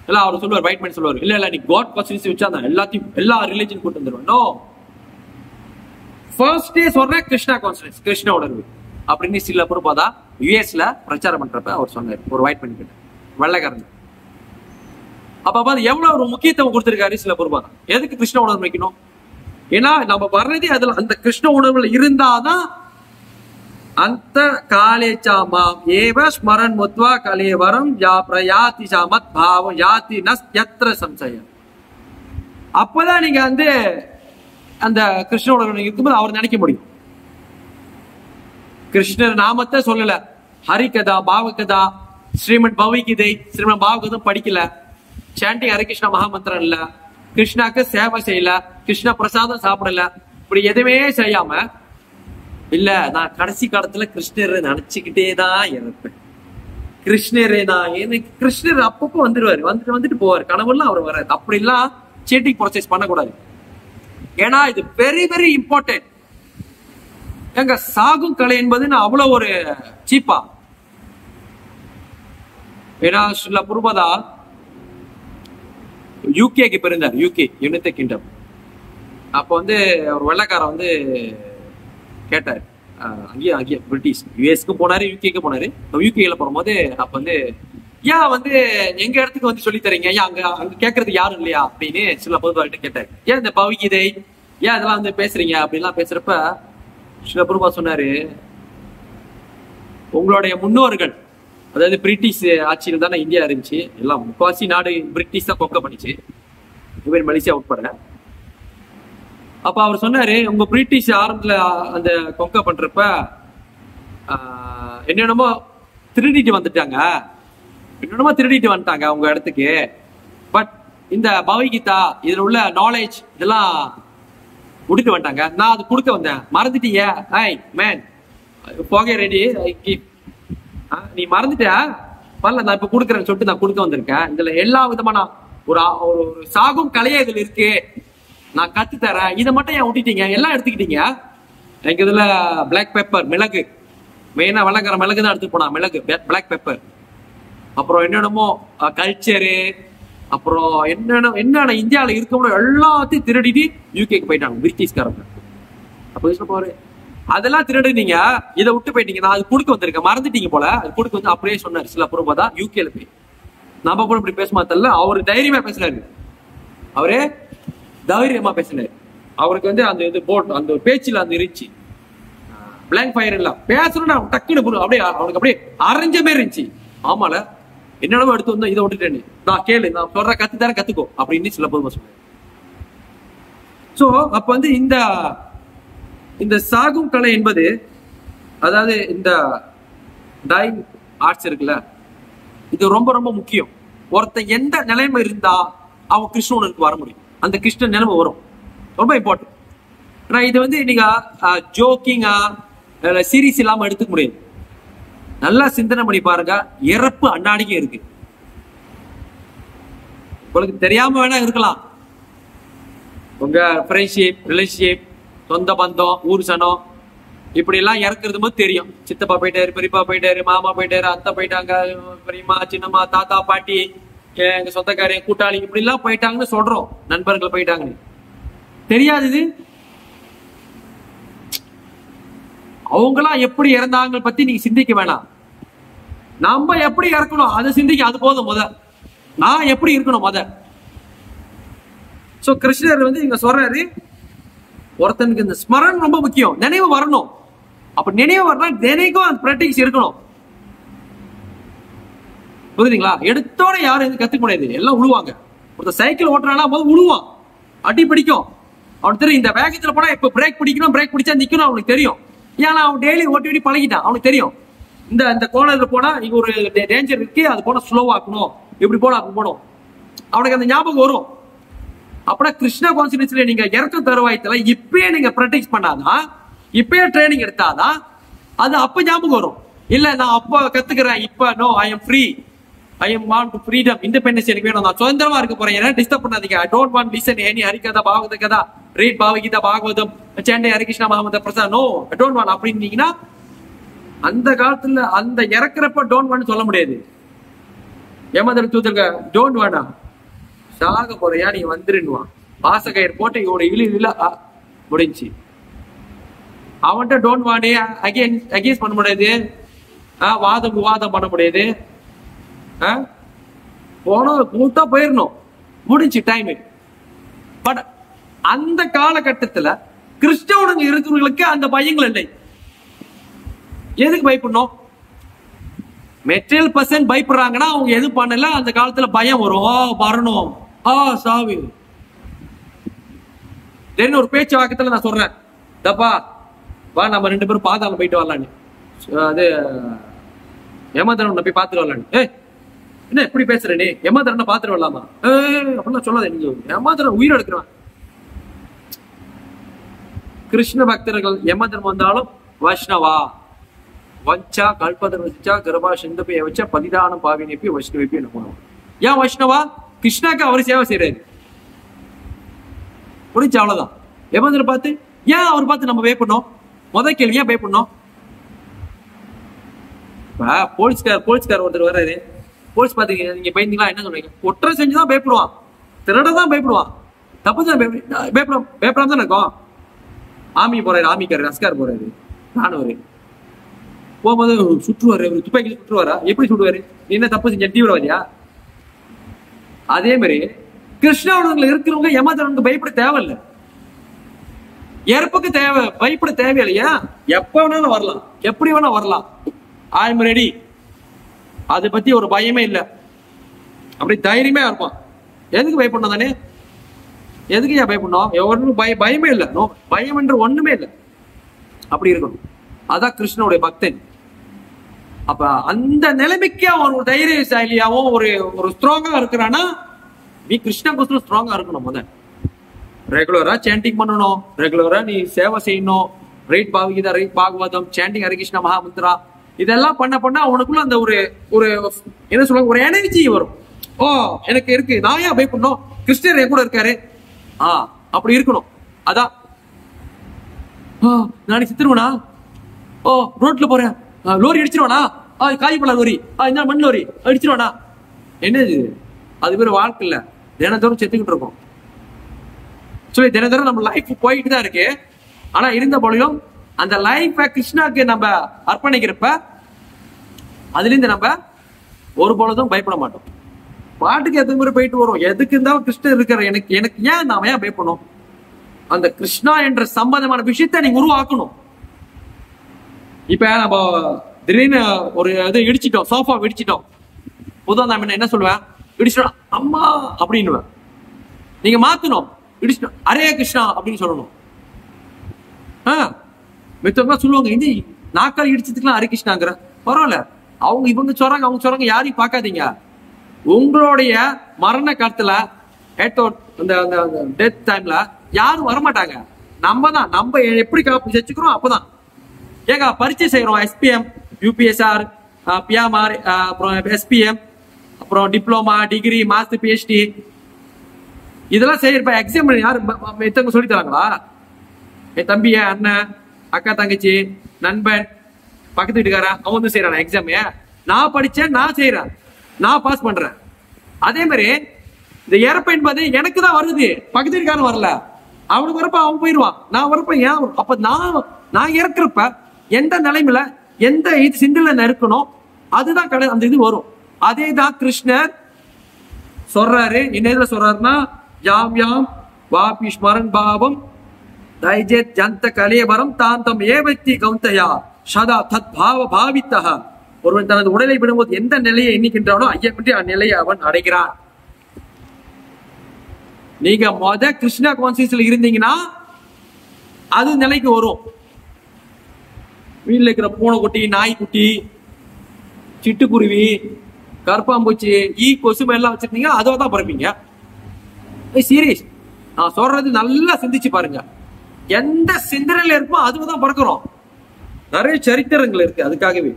இல்ல அவர் சொல்லுவார் வைட் மேன் சொல்லுவார் இல்ல இல்ல நீ காட் கான்சியஸ் வச்சா தான் எல்லாத்தையும் எல்லா ரிலீஜன் கூட்டு வந்துருவேன் நோ ஃபர்ஸ்ட் டே சொல்றேன் கிருஷ்ணா கான்சியஸ் கிருஷ்ண உணர்வு அப்படின்னு சில பொறுப்பாதா யுஎஸ்ல பிரச்சாரம் பண்றப்ப அவர் சொன்னார் ஒரு வைட் மேன் கிட்ட வெள்ளைக்காரன் அப்ப பார்த்து எவ்வளவு ஒரு முக்கியத்துவம் கொடுத்திருக்காரு சில பொறுப்பாதா எதுக்கு கிருஷ்ண உணர்வு வைக்கணும் ஏன்னா நம்ம வர்றதே அதுல அந்த கிருஷ்ண உணர்வுல இருந்தாதான் அந்த காலேச்சாமாம் ஏவ ஸ்மரன் முத்வா கலேவரம் யா பிரயாதி சாமத் பாவம் யாதி நஸ் யத்ர சம்சயம் அப்பதான் நீங்க வந்து அந்த கிருஷ்ணோட இருக்கும்போது அவர் நினைக்க முடியும் கிருஷ்ணர் நாமத்தை சொல்லல ஹரிகதா பாவகதா ஸ்ரீமத் பவிகிதை ஸ்ரீமத் பாவகதம் படிக்கல சாண்டிங் ஹரிகிருஷ்ண மகாமந்திரம் இல்ல கிருஷ்ணாக்கு சேவை செய்யல கிருஷ்ண பிரசாதம் சாப்பிடல இப்படி எதுவுமே செய்யாம இல்ல நான் கடைசி காலத்துல கிருஷ்ணரை நினைச்சுக்கிட்டே தான் இருப்பேன் கிருஷ்ணரே நான் எனக்கு கிருஷ்ணர் அப்பப்போ வந்துருவாரு வந்துட்டு வந்துட்டு போவார் கனவுலாம் அவர் வராது அப்படிலாம் சீட்டிங் ப்ராசஸ் பண்ணக்கூடாது ஏன்னா இது வெரி வெரி இம்பார்ட்டன்ட் எங்க சாகும் கலை என்பது நான் அவ்வளவு ஒரு சீப்பா ஏன்னா சில புருபதா யூகேக்கு பிறந்தார் யூகே யுனைடெட் கிங்டம் அப்போ வந்து ஒரு வெள்ளைக்காரன் வந்து கேட்டார் அஹ் அங்கேயும் அங்கேயும் பிரிட்டிஷ் யூஎஸ்க்கு போனாரு யூகேக்கு போனாரு யூகேல போகும்போது அப்ப வந்து ஏன் வந்து எங்க இடத்துக்கு வந்து சொல்லி தரீங்க ஏன் அங்க அங்க கேட்கறதுக்கு யாரும் இல்லையா அப்படின்னு சில பொதுவாகிட்ட கேட்டாரு ஏன் இந்த பவிகீதை ஏன் இதெல்லாம் வந்து பேசுறீங்க அப்படின்லாம் பேசுறப்ப சில பொதுவா சொன்னாரு உங்களுடைய முன்னோர்கள் அதாவது பிரிட்டிஷ் ஆட்சியில் தானே இந்தியா இருந்துச்சு எல்லாம் முக்காவாசி நாடு பிரிட்டிஷ் தான் கொக்க பண்ணிச்சு இவன் மலேசியா உட்பட அப்ப அவர் சொன்னாரு உங்க பிரிட்டிஷ் ஆரம்பத்துல அந்த கொக்க பண்றப்ப ஆஹ், என்னென்னமோ திருடிட்டு வந்துட்டாங்க என்னென்னமோ திருடிட்டு வந்துட்டாங்க உங்க இடத்துக்கு பட் இந்த பவகீதா இதுல உள்ள நாலேஜ் இதெல்லாம் விட்டுட்டு வந்துட்டாங்க நான் அது கொடுக்க வந்தேன் மறந்துட்டீங்க ஐ மேன் போக ரெடி நீ மறந்துட்ட பரல நான் இப்ப கொடுக்குறேன்னு சொல்லிட்டு நான் கொடுக்க வந்திருக்கேன் இதுல எல்லா விதமான ஒரு ஆ- ஒரு ஒரு சாகும் கலையே இதுல இருக்கு நான் கத்து தரேன் இதை மட்டும் ஏன் விட்டுட்டீங்க எல்லாம் எடுத்துக்கிட்டீங்க எங்க இதுல பிளாக் பெப்பர் மிளகு மெயினா வெள்ளக்கார மிளகு தான் எடுத்து போனா மிளகு பிளாக் பெப்பர் அப்புறம் என்னென்னமோ கல்ச்சரு அப்புறம் என்னென்ன என்னென்ன இந்தியாவில் இருக்கணும் எல்லாத்தையும் திருடிட்டு யூகேக்கு போயிட்டாங்க பிரிட்டிஷ்காரங்க அப்போ யோசிச்சு பாரு அதெல்லாம் திருடுனீங்க இதை விட்டு போயிட்டீங்க நான் அது கொடுக்க வந்திருக்கேன் மறந்துட்டீங்க போல அது கொடுக்க வந்து அப்படியே சொன்னார் சில அப்புறம் பார்த்தா யூகேல போய் நம்ம கூட இப்படி பேச மாத்தல அவர் தைரியமா பேசுறாரு அவரே தைரியமா பேசினாரு அவருக்கு வந்து அந்த இது போட் அந்த ஒரு பேச்சுல அந்த இருந்துச்சு பிளாங்க் ஃபயர் இல்ல பேசணும்னா அவன் டக்குனு புரு- அப்படியே அவனுக்கு அப்படியே அரைஞ்ச மாதிரி இருந்துச்சு ஆமால என்னென்னமோ எடுத்து வந்தா இதை விட்டுட்டேன்னு நான் கேளு நான் சொல்ற கத்து தரேன் கத்துக்கோ அப்படின்னு சில பொதுவாக சொன்னேன் சோ அப்ப வந்து இந்த இந்த சாகும் கலை என்பது அதாவது இந்த டைங் ஆர்ட்ஸ் இருக்குல்ல இது ரொம்ப ரொம்ப முக்கியம் ஒருத்தன் எந்த நிலைமை இருந்தா அவன் கிருஷ்ணனுக்கு வர முடியும் அந்த கிருஷ்ண நிலைமை வரும் ரொம்ப இம்பார்ட்டன்ட் ஆனா இது வந்து நீங்க ஜோக்கிங்கா சீரியஸ் இல்லாம எடுத்துக்க முடியாது நல்லா சிந்தனை பண்ணி பாருங்க இறப்பு அன்னாடிக்கே இருக்கு உங்களுக்கு தெரியாம வேணா இருக்கலாம் உங்க ஃப்ரெண்ட்ஷிப் ரிலேஷன்ஷிப் சொந்த பந்தம் ஊர் சனம் இப்படி எல்லாம் இறக்குறது போது தெரியும் சித்தப்பா போயிட்டாரு பெரியப்பா போயிட்டாரு மாமா போயிட்டாரு அத்தை போயிட்டாங்க பெரியம்மா சின்னம்மா தாத்தா பாட்டி எ- எங்க சொந்தக்காரன் கூட்டாளி இப்படி எல்லாம் போயிட்டாங்கன்னு சொல்றோம் நண்பர்கள் போயிட்டாங்கன்னு தெரியாது இது அவங்களாம் எப்படி இறந்தாங்க பத்தி நீங்க சிந்திக்க வேணாம் நம்ம எப்படி இறக்கணும் அதை சிந்திக்க அது போதும் முத நான் எப்படி இருக்கணும் முத சோ கிருஷ்ணர் வந்து இங்க சொல்றாரு ஒருத்தனுக்கு இந்த ஸ்மரண் ரொம்ப முக்கியம் நினைவு வரணும் அப்ப நினைவு வரணும் தினைக்கும் அந்த ப்ராக்டிஸ் இருக்கணும் புரியுதுங்களா எடுத்தோட யாரும் எதுவும் கத்துக்க முடியாது எல்லாம் உழுவாங்க ஒருத்தர் சைக்கிள் ஓட்டுறானா போது உழுவான் அடி பிடிக்கும் அவனுக்கு தெரியும் இந்த வேகத்துல போனா இப்ப பிரேக் பிடிக்கணும் பிரேக் பிடிச்சா நிக்கணும் அவனுக்கு தெரியும் ஏன்னா அவன் டெய்லி ஓட்டி ஓட்டி பழகிட்டான் அவனுக்கு தெரியும் இந்த இந்த கோணத்துல போனா இங்க ஒரு டேஞ்சர் இருக்கு அது போனா ஸ்லோவா ஆக்கணும் இப்படி போனா அப்படி போகணும் அவனுக்கு அந்த ஞாபகம் வரும் அப்படின்னா கிருஷ்ண கான்சிடன்ஸ்ல நீங்க இறக்க தருவாயத்துல இப்பயே நீங்க ப்ராக்டிஸ் பண்ணாதான் இப்பயே ட்ரைனிங் எடுத்தாதான் அது அப்ப ஞாபகம் வரும் இல்ல நான் அப்ப கத்துக்கிறேன் இப்ப no I am free I am want to freedom independence எனக்கு வேணும் நான் சுதந்திரமா இருக்க போறேன் என்ன டிஸ்டர்ப் பண்ணாதீங்க I don't want listen any Harikatha Bhagavata கதா ரீட் பாவகீதா பாகவதம் சென்னை ஹரிகிருஷ்ணா மகாமத Prasad no I don't want அப்படின்னீங்கன்னா அந்த காலத்துல அந்த இறக்குறப்ப டோன்ட் வாண்ட் சொல்ல முடியாது யமதர் தூதர்க டோன்ட் வேண்டாம் சாக போறியா நீ வந்துருன்னுவான் பாசகயிறு போட்டு இவட இழு இழு ஆ, முடிஞ்சுச்சு அவன்கிட்ட டோன்ட் வாடி அகேன் அகேன்ஸ் பண்ண முடியாது ஆ, வாதம் விவாதம் பண்ண முடியாது ஆ? போனோம் கூட்டா போயிடணும் முடிஞ்சு டைம் பட் அந்த காலகட்டத்துல கிறிஸ்தவனுங்க இருக்கிறவங்களுக்கு அந்த பயங்கள் இல்லை எதுக்கு பயப்படணும் மெட்டீரியல் பர்சன் பயப்படுறாங்கன்னா அவங்க எது பண்ணல அந்த காலத்துல பயம் வரும் ஆ மரணம் ஆ சாவு தென் ஒரு பேச்சு வாக்கத்துல நான் சொல்றேன் தப்பா வா நம்ம ரெண்டு பேரும் பாதாளம் போயிட்டு வரலான்னு அது ஏமாத்தரன் போய் பார்த்துட்டு வரலான்னு ஏய் என்ன இப்படி பேசுற நீ ஏமாத்தரனை பார்த்துட்டு வரலாமா ஏய் அப்படிலாம் சொல்லாத நீங்க ஏமாத்தரன் உயிர் எடுக்கிறவன் கிருஷ்ண பக்தர்கள் ஏமாத்தரம் வந்தாலும் வைஷ்ணவா வஞ்சா கல்பதர் வச்சா கர்ப்பா சிந்தப்பைய வச்சா பதிதானம் பாவினிப்பி வைஷ்ணவிப்பி நம்ம ஏன் வைஷ்ணவா கிருஷ்ணாக்கு அவர் சேவை செய்யறாரு முடிஞ்சு அவ்வளவுதான் எமந்திர பார்த்து ஏன் அவர் பார்த்து நம்ம பயப்படணும் முத கேள்வி ஏன் பயப்படணும் இப்ப போலீஸ்கார் போலீஸ்கார் ஒருத்தர் வர்றாரு போலீஸ் பாத்தீங்க நீங்க பயந்தீங்களா என்ன சொல்றீங்க குற்றம் செஞ்சுதான் பயப்படுவான் திருட தான் பயப்படுவான் தப்பு தான் பயப்பட பயப்பட பயப்படாம தான் இருக்கும் ஆமி போறாரு ஆமிக்காரர் அஸ்கார் போறாரு ராணுவரு போகும்போது சுற்றுவாரு இவரு துப்பாக்கி சுற்றுவாரா எப்படி சுடுவாரு நீ என்ன தப்பு செஞ்ச தீவிரவாதியா அதே மாதிரி கிருஷ்ணாவனத்துல இருக்கிறவங்க ஏமாத்தவனுக்கு பயப்பட தேவையில்லை இறப்புக்கு தேவை பயப்பட தேவையில்லையா எப்ப வேணாலும் வரலாம் எப்படி வேணா வரலாம் ஐ எம் ரெடி அதை பத்தி ஒரு பயமே இல்லை அப்படி தைரியமே இருப்பான் எதுக்கு பயப்படணும் தானே எதுக்கு ஏன் பயப்படணும் எவரும் பய பயமே இல்லை நோ பயம் என்று ஒண்ணுமே இல்லை அப்படி இருக்கணும் அதான் கிருஷ்ணனுடைய பக்தன் அப்ப அந்த நிலைமைக்கு அவன் ஒரு தைரியசாலியாவும் ஒரு ஒரு ஸ்ட்ராங்கா இருக்கிறான்னா நீ கிருஷ்ணா கோசரம் ஸ்ட்ராங்கா இருக்கணும் முதல் ரெகுலரா சாண்டிங் பண்ணணும் ரெகுலரா நீ சேவை செய்யணும் ரைட் பாவிகிதா ரைட் பாகவதம் சாண்டிங் ஹரிகிருஷ்ண மகாமந்திரா இதெல்லாம் பண்ண பண்ண அவனுக்குள்ள அந்த ஒரு ஒரு என்ன சொல்லுவாங்க ஒரு எனர்ஜி வரும் ஓ எனக்கு இருக்கு நான் ஏன் பயப்படணும் கிருஷ்ணர் என் கூட இருக்காரு ஆ அப்படி இருக்கணும் அதான் ஆ, நாளைக்கு சித்திருவனா ஓ ரோட்ல போறேன் ஆ, லோரி அடிச்சிருவானா ஆ காய்பலா லோரி ஆ இந்த மண் லோரி அடிச்சிருவானா என்னது இது? அது பேர் வாழ்க்கை இல்ல தினந்தோறும் செத்துக்கிட்டு இருக்கோம் சொல்லி தினந்தோறும் நம்ம லைஃப் போயிட்டு தான் இருக்கு ஆனா இருந்த போலையும் அந்த லைஃப கிருஷ்ணாக்கு நம்ம அர்ப்பணிக்கிறப்ப அதுல இருந்து நம்ம ஒரு பொழுதும் பயப்பட மாட்டோம் பாட்டுக்கு எது மாதிரி போயிட்டு வரும் எதுக்கு இருந்தாலும் கிருஷ்ணர் இருக்கிற எனக்கு எனக்கு ஏன் நாம ஏன் பயப்படணும் அந்த கிருஷ்ணா என்ற சம்பந்தமான விஷயத்தை நீங்க உருவாக்கணும் இப்ப நம்ம திடீர்னு ஒரு இது இடிச்சிட்டோம் சோஃபா இடிச்சிட்டோம் பொதுவா நான் என்ன சொல்லுவேன் இடிச்சிட்டோம் அம்மா அப்படின்னுவேன் நீங்க மாத்தணும் இடிச்சிட்டோம் அரே கிருஷ்ணா அப்படின்னு சொல்லணும் ஆ மித்தவங்க சொல்லுவாங்க இது நாக்கால் இடிச்சதுக்குலாம் ஹரி கிருஷ்ணாங்கிற பரவாயில்ல அவங்க இவங்க சொல்றாங்க அவங்க சொல்றாங்க யாரையும் பார்க்காதீங்க உங்களுடைய மரண காலத்துல at the- அந்த அந்த டெத் டைம்ல யாரும் வரமாட்டாங்க நம்ம தான் நம்ம எப்படி காப்பி செச்சுக்கிறோம் அப்பதான் ஏங்க பரீட்சை செய்யறோம் எஸ்பிஎம் யூபிஎஸ்ஆர் பிஎம்ஆர் அப்புறம் எஸ்பிஎம் அப்புறம் டிப்ளமா டிகிரி மாஸ்டர் பிஹெச்டி இதெல்லாம் செய்யறப்ப எக்ஸாம் யாரு எத்தவங்க சொல்லி தராங்களா என் தம்பி என் அண்ணன் அக்கா தங்கச்சி நண்பன் பக்கத்து வீட்டுக்காரன் அவன் வந்து செய்யறான் எக்ஸாம் நான் படிச்சேன் நான் செய்யறேன் நான் பாஸ் பண்றேன் அதே மாதிரி இந்த இறப்பு என்பது எனக்கு தான் வருது பக்கத்து வீட்டுக்காரன் வரல அவனுக்கு வரப்ப அவன் போயிடுவான் நான் வரப்ப ஏன் வரும்? அப்ப நான் நான் இறக்குறப்ப எந்த நிலைமையில எந்த இது சிந்தல இருக்கணும் அதுதான் கடை அந்த இது வரும் அதே தான் கிருஷ்ணர் சொல்றாரு என்ன இதுல சொல்றாருன்னா யாம் யாம் வாபி ஸ்மரன் பாவம் தைஜேத் ஜந்த கலேபரம் தாந்தம் ஏவத்தி கௌந்தயா சதா தத் பாவ பாவித்தக ஒருவன் தனது உடலை விடும்போது எந்த நிலையை எண்ணிக்கின்றானோ ஐயப்பற்றி அந்நிலையை அவன் அடைகிறான் நீங்க மொத கிருஷ்ணா கான்சியஸ்ல இருந்தீங்கன்னா அது நிலைக்கு வரும் வீட்டுல இருக்கிற பூனைக்குட்டி நாய்க்குட்டி சிட்டுக்குருவி கருப்பாம்பூச்சி ஈ கொசுமை எல்லாம் வச்சிருந்தீங்க அதோ தான் பிறப்பீங்க சீரியஸ் நான் சொல்றது நல்லா சிந்திச்சு பாருங்க எந்த சிந்தனையில இருக்குமோ அதுல தான் பிறக்கிறோம் நிறைய சரித்திரங்கள் இருக்கு அதுக்காகவே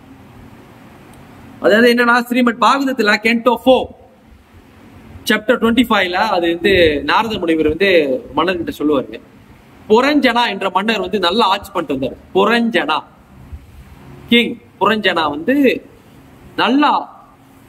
அதாவது என்னன்னா ஸ்ரீமத் பாகவதத்துல கென்டோ ஃபோ சாப்டர் டுவெண்ட்டி ஃபைவ்ல அது வந்து நாரத முனிவர் வந்து மன்னர்கிட்ட சொல்லுவாரு புரஞ்சனா என்ற மன்னர் வந்து நல்லா ஆட்சி பண்ணிட்டு வந்தாரு புரஞ்சனா கிங் புரஞ்சனா வந்து நல்லா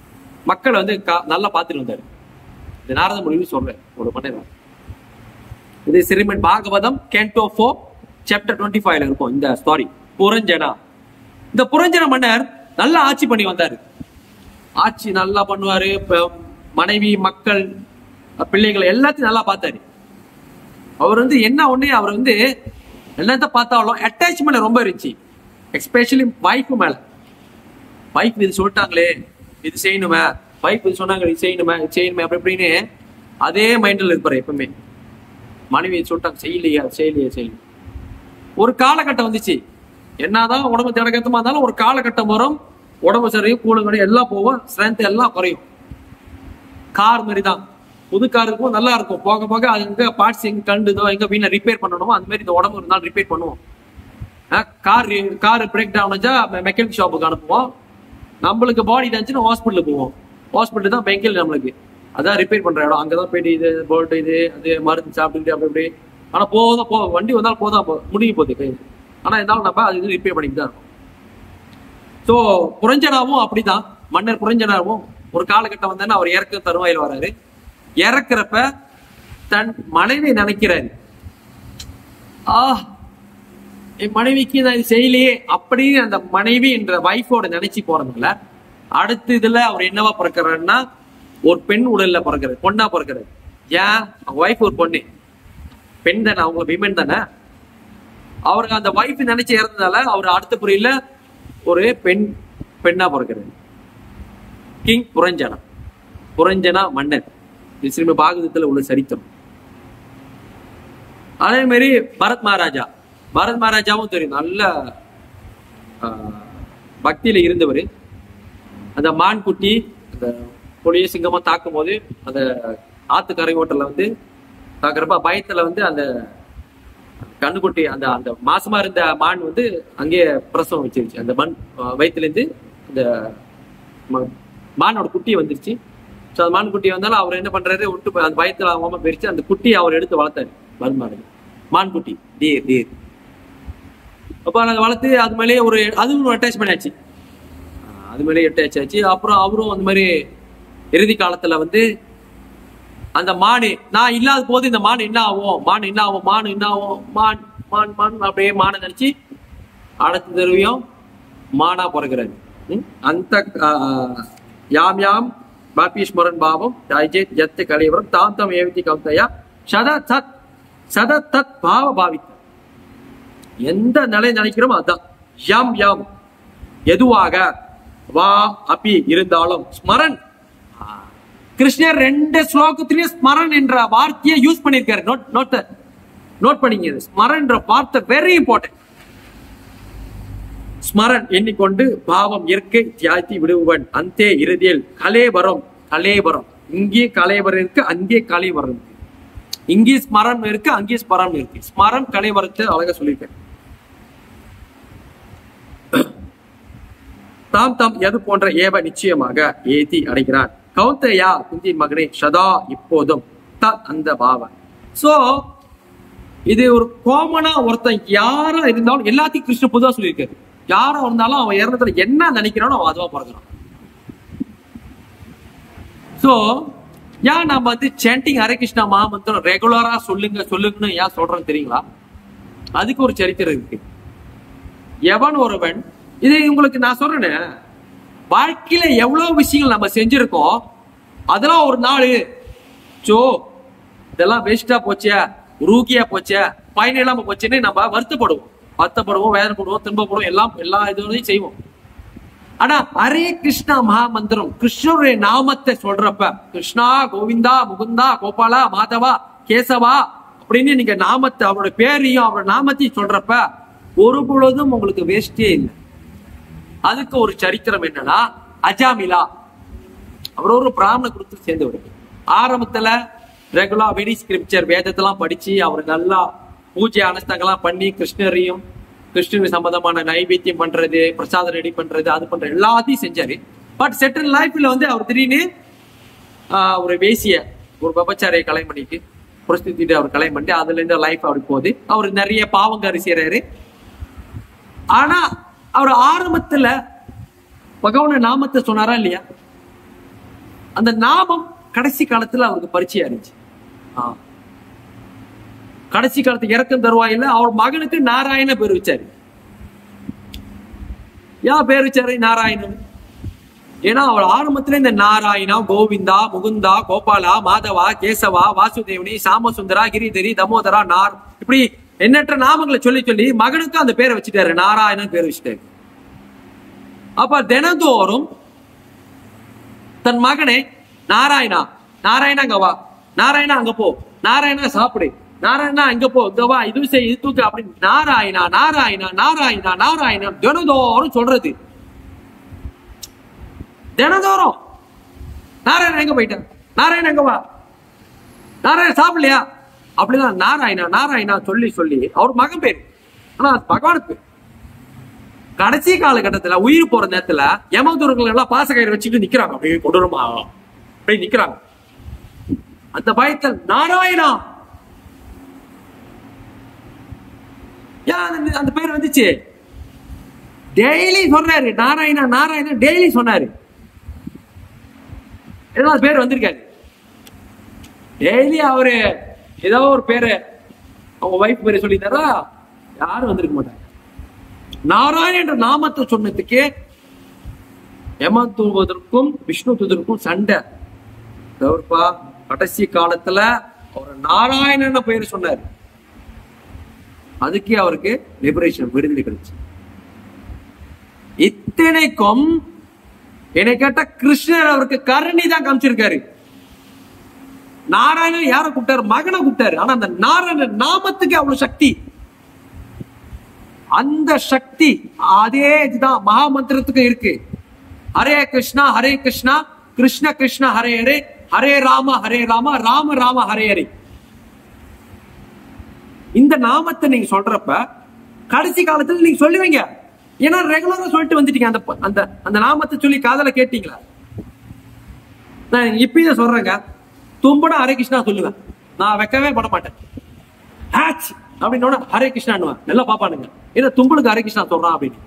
மக்களை வந்து கா- நல்லா பார்த்துட்டு வந்தாரு இது நாரத மொழி சொல்றேன் ஒரு மன்னர் இது சிறுமன் Bhagavatam canto four chapter twenty ஃபைவ்ல இருக்கும் இந்த ஸ்டாரி புரஞ்சனா இந்த புரஞ்சன மன்னர் நல்லா ஆட்சி பண்ணி வந்தாரு ஆட்சி நல்லா பண்ணுவாரு ப- மனைவி மக்கள் பிள்ளைகளை எல்லாத்தையும் நல்லா பார்த்தாரு அவர் வந்து என்ன ஒண்ணு அவர் வந்து என்னத்த பார்த்தாலும் அட்டாச்மெண்ட் ரொம்ப இருந்துச்சு எஸ்பெஷலி வைஃப் மேல வைஃப் இது சொல்லிட்டாங்களே இது செய்யணுமே வைஃப் இது சொன்னாங்க இது செய்யணுமே இது செய்யணுமே அப்படி இப்படின்னு அதே மைண்ட்ல இருப்பாரு எப்பவுமே மனைவி இது சொல்லிட்டாங்க செய்யலையா செய்யலையா செய்யலையா ஒரு காலகட்டம் வந்துச்சு என்னதான் உடம்பு திடக்கத்தமா இருந்தாலும் ஒரு காலகட்டம் வரும் உடம்பு சரியும் கூலங்கடி எல்லாம் போகும் ஸ்ட்ரென்த் எல்லாம் குறையும் கார் மாதிரி தான் புது கார் இருக்கும் நல்லா இருக்கும் போக போக அது எங்க பார்ட்ஸ் எங்க கண்டுதோ எங்க வீண ரிப்பேர் பண்ணணுமோ அந்த மாதிரி இந்த உடம்பு இருந்தாலும் ரிப்பேர் பண்ணுவோம் கார் கார் பிரேக் டவுன் ஆச்சா மெக்கானிக் ஷாப்புக்கு அனுப்புவோம் நம்மளுக்கு பாடி இருந்துச்சுன்னா ஹாஸ்பிட்டலுக்கு போவோம் ஹாஸ்பிட்டல் தான் பெங்கில் நம்மளுக்கு அதான் ரிப்பேர் பண்ற இடம் அங்கதான் போயிட்டு இது போல்ட் இது அது மருந்து சாப்பிட்டுட்டு அப்படி இப்படி ஆனா போதும் போ வண்டி வந்தாலும் போதும் போ- முடிய போகுது கை ஆனா இருந்தாலும் நம்ம அது இது ரிப்பேர் பண்ணிட்டு தான் இருக்கும் ஸோ புரஞ்சனாவும் அப்படிதான் மன்னர் புரஞ்சனாவும் ஒரு காலகட்டம் வந்தேன்னா அவர் இறக்க தருவாயில் வராரு இறக்குறப்ப தன் மனைவி நினைக்கிறாரு ஆ என் மனைவிக்கு நான் இது செய்யலையே அப்படின்னு அந்த மனைவி என்ற வைஃபோட நினைச்சு போறதுனால அடுத்த இதுல அவர் என்னவா பிறக்கிறாருன்னா ஒரு பெண் உடல்ல பிறக்கிறாரு பொண்ணா பிறக்கிறாரு ஏன் அவங்க வைஃப் ஒரு பொண்ணு பெண் தானே அவங்க விமன் தானே அவருக்கு அந்த வைஃப் நினைச்சு இறந்ததால அவர் அடுத்த புரியில ஒரு பெண் பெண்ணா பிறக்கிறாரு கிங் புரஞ்சனா புரஞ்சனா மன்னர் இது ஸ்ரீம பாகவதத்துல உள்ள சரித்திரம் அதே மாதிரி பரத் மகாராஜா பரத் மகாராஜாவும் தெரியும் நல்ல ஆஹ், பக்தியில இருந்தவர் அந்த மான் குட்டி அந்த புளிய சிங்கமா தாக்கும் போது அந்த ஆத்துக்கரை ஓட்டல வந்து தாக்குறப்ப பயத்துல வந்து அந்த கண்ணுக்குட்டி அந்த அந்த மாசமா இருந்த மான் வந்து அங்கேயே பிரசவம் வச்சிருச்சு அந்த மண் ஆஹ், வயித்துல இருந்து அந்த ம- மானோட குட்டி வந்துருச்சு ஸோ அந்த மான் குட்டி வந்தாலும் அவர் என்ன பண்றாரு விட்டு போய் அந்த பயத்துல அவங்க பிரிச்சு அந்த குட்டியை அவர் எடுத்து வளர்த்தாரு மருமாடு மான் குட்டி டீர் டீர் அப்போ அதை வளர்த்து அது மேலேயே ஒரு அதுவும் அட்டாச்மெண்ட் ஆச்சு ஆஹ் அது மேலேயே அட்டாச் ஆச்சு அப்புறம் அவரும் அந்த மாதிரி இறுதி காலத்துல வந்து அந்த மானு நான் இல்லாத போது இந்த மான் என்ன ஆகும் மான் என்ன ஆகும் மான் என்ன ஆகும் மான் மான் மான் அப்படியே மானை நினைச்சு அடுத்த தடவையும் மானா பிறகுறாரு ம்? அந்த ஆஹ், யாம் யாம் பாபீஸ்மரன் பாவம் ராஜேத் ஜத்து கலைவரம் தாம் தம் ஏவித்தி கவுத்தையா சத தத் சத தத் பாவ பாவித்த எந்த நிலை நினைக்கிறோமோ அதான் யாம் யாம் எதுவாக வா அபி இருந்தாலும் ஸ்மரன் கிருஷ்ணர் ரெண்டு ஸ்லோகத்திலேயே ஸ்மரன் என்ற வார்த்தையை யூஸ் பண்ணிருக்காரு நோட் நோட் நோட் பண்ணிங்க ஸ்மரன் என்ற வார்த்தை வெரி இம்பார்ட்டன்ட் ஸ்மரன் எண்ணிக்கொண்டு பாவம் இயற்கை தியாகி விடுவன் அந்தே இறுதியில் கலேபரம் கலேபரம் இங்கே கலேபரம் இருக்கு அங்கே கலேபரம் இருக்கு இங்கே ஸ்மரம் இருக்கு அங்கே ஸ்மரம் இருக்கு ஸ்மரம் கலேபரத்தை அழகா சொல்லியிருக்கேன் தாம் தாம் எது போன்ற ஏவ நிச்சயமாக ஏத்தி அடைகிறான் கௌத்தையா குந்தின் மகனே சதா இப்போதும் த அந்த பாவன் சோ இது ஒரு காமனா ஒருத்தன் யாரா இருந்தாலும் எல்லாத்தையும் கிருஷ்ண பொதுவா சொல்லியிருக்காரு யாரா இருந்தாலும் அவன் இறந்ததுல என்ன நினைக்கிறானோ அவன் அதுவா பிறகுறான் சோ ஏன் நம்ம வந்து சேண்டிங் ஹரே கிருஷ்ணா மகாமந்திரம் ரெகுலரா சொல்லுங்க சொல்லுங்கன்னு ஏன் சொல்றோம் தெரியுங்களா அதுக்கு ஒரு சரித்திரம் இருக்கு எவன் ஒருவன் இது உங்களுக்கு நான் சொல்றேனே வாழ்க்கையில எவ்வளவு விஷயங்கள் நம்ம செஞ்சிருக்கோம் அதெல்லாம் ஒரு நாள் சோ இதெல்லாம் வேஸ்டா போச்சே ரூகியா போச்சே பயன் இல்லாம போச்சுன்னு நம்ம வருத்தப்படுவோம் வருத்தப்படுவோம் வேதனைப்படுவோம் துன்பப்படுவோம் எல்லாம் எல்லா இதுலையும் செய்வோம் ஆனா ஹரே கிருஷ்ணா மகாமந்திரம் கிருஷ்ணருடைய நாமத்தை சொல்றப்ப கிருஷ்ணா கோவிந்தா முகுந்தா கோபாலா மாதவா கேசவா அப்படின்னு நீங்க நாமத்தை அவரோட பேரையும் அவரோட நாமத்தையும் சொல்றப்ப ஒரு பொழுதும் உங்களுக்கு வேஸ்டே இல்லை அதுக்கு ஒரு சரித்திரம் என்னன்னா அஜாமிலா அவர் ஒரு பிராமண குருத்து சேர்ந்தவர் ஆரம்பத்துல ரெகுலா வெடி ஸ்கிரிப்சர் வேதத்தெல்லாம் படிச்சு அவர் நல்லா பூஜை அனுஷ்டங்கள்லாம் பண்ணி கிருஷ்ணரையும் கிருஷ்ணன் சம்பந்தமான நைவேத்தியம் பண்றது பிரசாதம் ரெடி பண்றது அது பண்ற எல்லாத்தையும் செஞ்சாரு பட் செட்டில் லைஃப்ல வந்து அவர் திடீர்னு ஆஹ், ஒரு வேசிய ஒரு பபச்சாரியை கல்யாணம் பண்ணிட்டு புரஸ்திட்டு அவர் கல்யாணம் பண்ணிட்டு அதுல இருந்து லைஃப் அவருக்கு போகுது அவர் நிறைய பாவங்காரி செய்யறாரு ஆனா அவர் ஆரம்பத்துல பகவான நாமத்தை சொன்னாரா இல்லையா அந்த நாமம் கடைசி காலத்துல அவருக்கு பரிச்சயம் இருந்துச்சு ஆ. கடைசி காலத்து இறக்கும் தருவாயில அவர் மகனுக்கு நாராயண பேர் வச்சாரு ஏன் பேர் வச்சாரு நாராயணன் ஏன்னா அவர் ஆரம்பத்துல இந்த நாராயணா கோவிந்தா முகுந்தா கோபாலா மாதவா கேசவா வாசுதேவனி சாமசுந்தரா கிரிதரி தமோதரா நார் இப்படி எண்ணற்ற நாமங்களை சொல்லி சொல்லி மகனுக்கு அந்த பேரை வச்சுட்டாரு நாராயணன் பேர் வச்சுட்டாரு அப்ப தினந்தோறும் தன் மகனை நாராயணா நாராயணா அங்க வா நாராயணா அங்க போ நாராயணா சாப்பிடு நாராயணா இங்க போ இங்க வா இது செய் இது தூக்கு அப்படின்னு நாராயணா நாராயணா நாராயணா நாராயணா தினந்தோறும் சொல்றது தினந்தோறும் நாராயணன் எங்க போயிட்டான் நாராயணன் எங்க வா நாராயணன் சாப்பிடலையா அப்படிதான் நாராயணா நாராயணா சொல்லி சொல்லி அவர் மகன் பேர் ஆனா அது பகவானுக்கு பேர் கடைசி காலகட்டத்துல உயிர் போற நேரத்துல யமதூரங்கள் எல்லாம் பாசகயிறு வச்சுட்டு நிக்கிறாங்க அப்படியே கொடூரமா அப்படியே நிக்கிறாங்க அந்த பயத்தில் நாராயணா ஏன் அந்த- அந்த பேர் வந்துச்சு டெய்லி சொன்னாரு நாராயணா நாராயணா டெய்லி சொன்னாரு ஏன்னா அது பேர் வந்திருக்காரு டெய்லி அவரு ஏதோ ஒரு பேரு அவங்க வைஃப் பேரை சொல்லி தரா யாரும் வந்திருக்க மாட்டாங்க நாராயண என்ற நாமத்தை சொன்னதுக்கே யம தூவதற்கும் விஷ்ணு தூதருக்கும் சண்டை கௌர்பா கடைசி காலத்துல அவர் நாராயணன் பெயர் சொன்னார் அதுக்கே அவருக்கு லிபரேஷன் விடுதலை கிடைச்சு இத்தனைக்கும் என்னை கேட்ட கிருஷ்ணர் அவருக்கு கருணை தான் காமிச்சிருக்காரு நாராயணன் யாரை கூப்பிட்டாரு மகனை கூப்பிட்டாரு ஆனா அந்த நாராயணன் நாமத்துக்கு அவ்வளவு சக்தி அந்த சக்தி அதே இதுதான் மகாமந்திரத்துக்கு இருக்கு ஹரே கிருஷ்ணா ஹரே கிருஷ்ணா கிருஷ்ண கிருஷ்ண ஹரே ஹரே ஹரே ராம ஹரே ராம ராம ராம ஹரே ஹரே இந்த நாமத்தை நீங்க சொல்றப்ப கடைசி காலத்துல நீங்க சொல்லுவீங்க ஏன்னா ரெகுலரா சொல்லிட்டு வந்துட்டீங்க அந்த ப- அந்த அந்த நாமத்தை சொல்லி காதல கேட்டீங்களா நான் இப்பயும் சொல்றேங்க தும்புனா ஹரே கிருஷ்ணா சொல்லுவேன் நான் வைக்கவே பட மாட்டேன் ஹேட்ச் அப்படின்னோட ஹரே கிருஷ்ணான்னுவேன் நல்லா பாப்பானுங்க ஏன்னா தும்பலுக்கு ஹரே கிருஷ்ணா சொல்றான் அப்படின்னு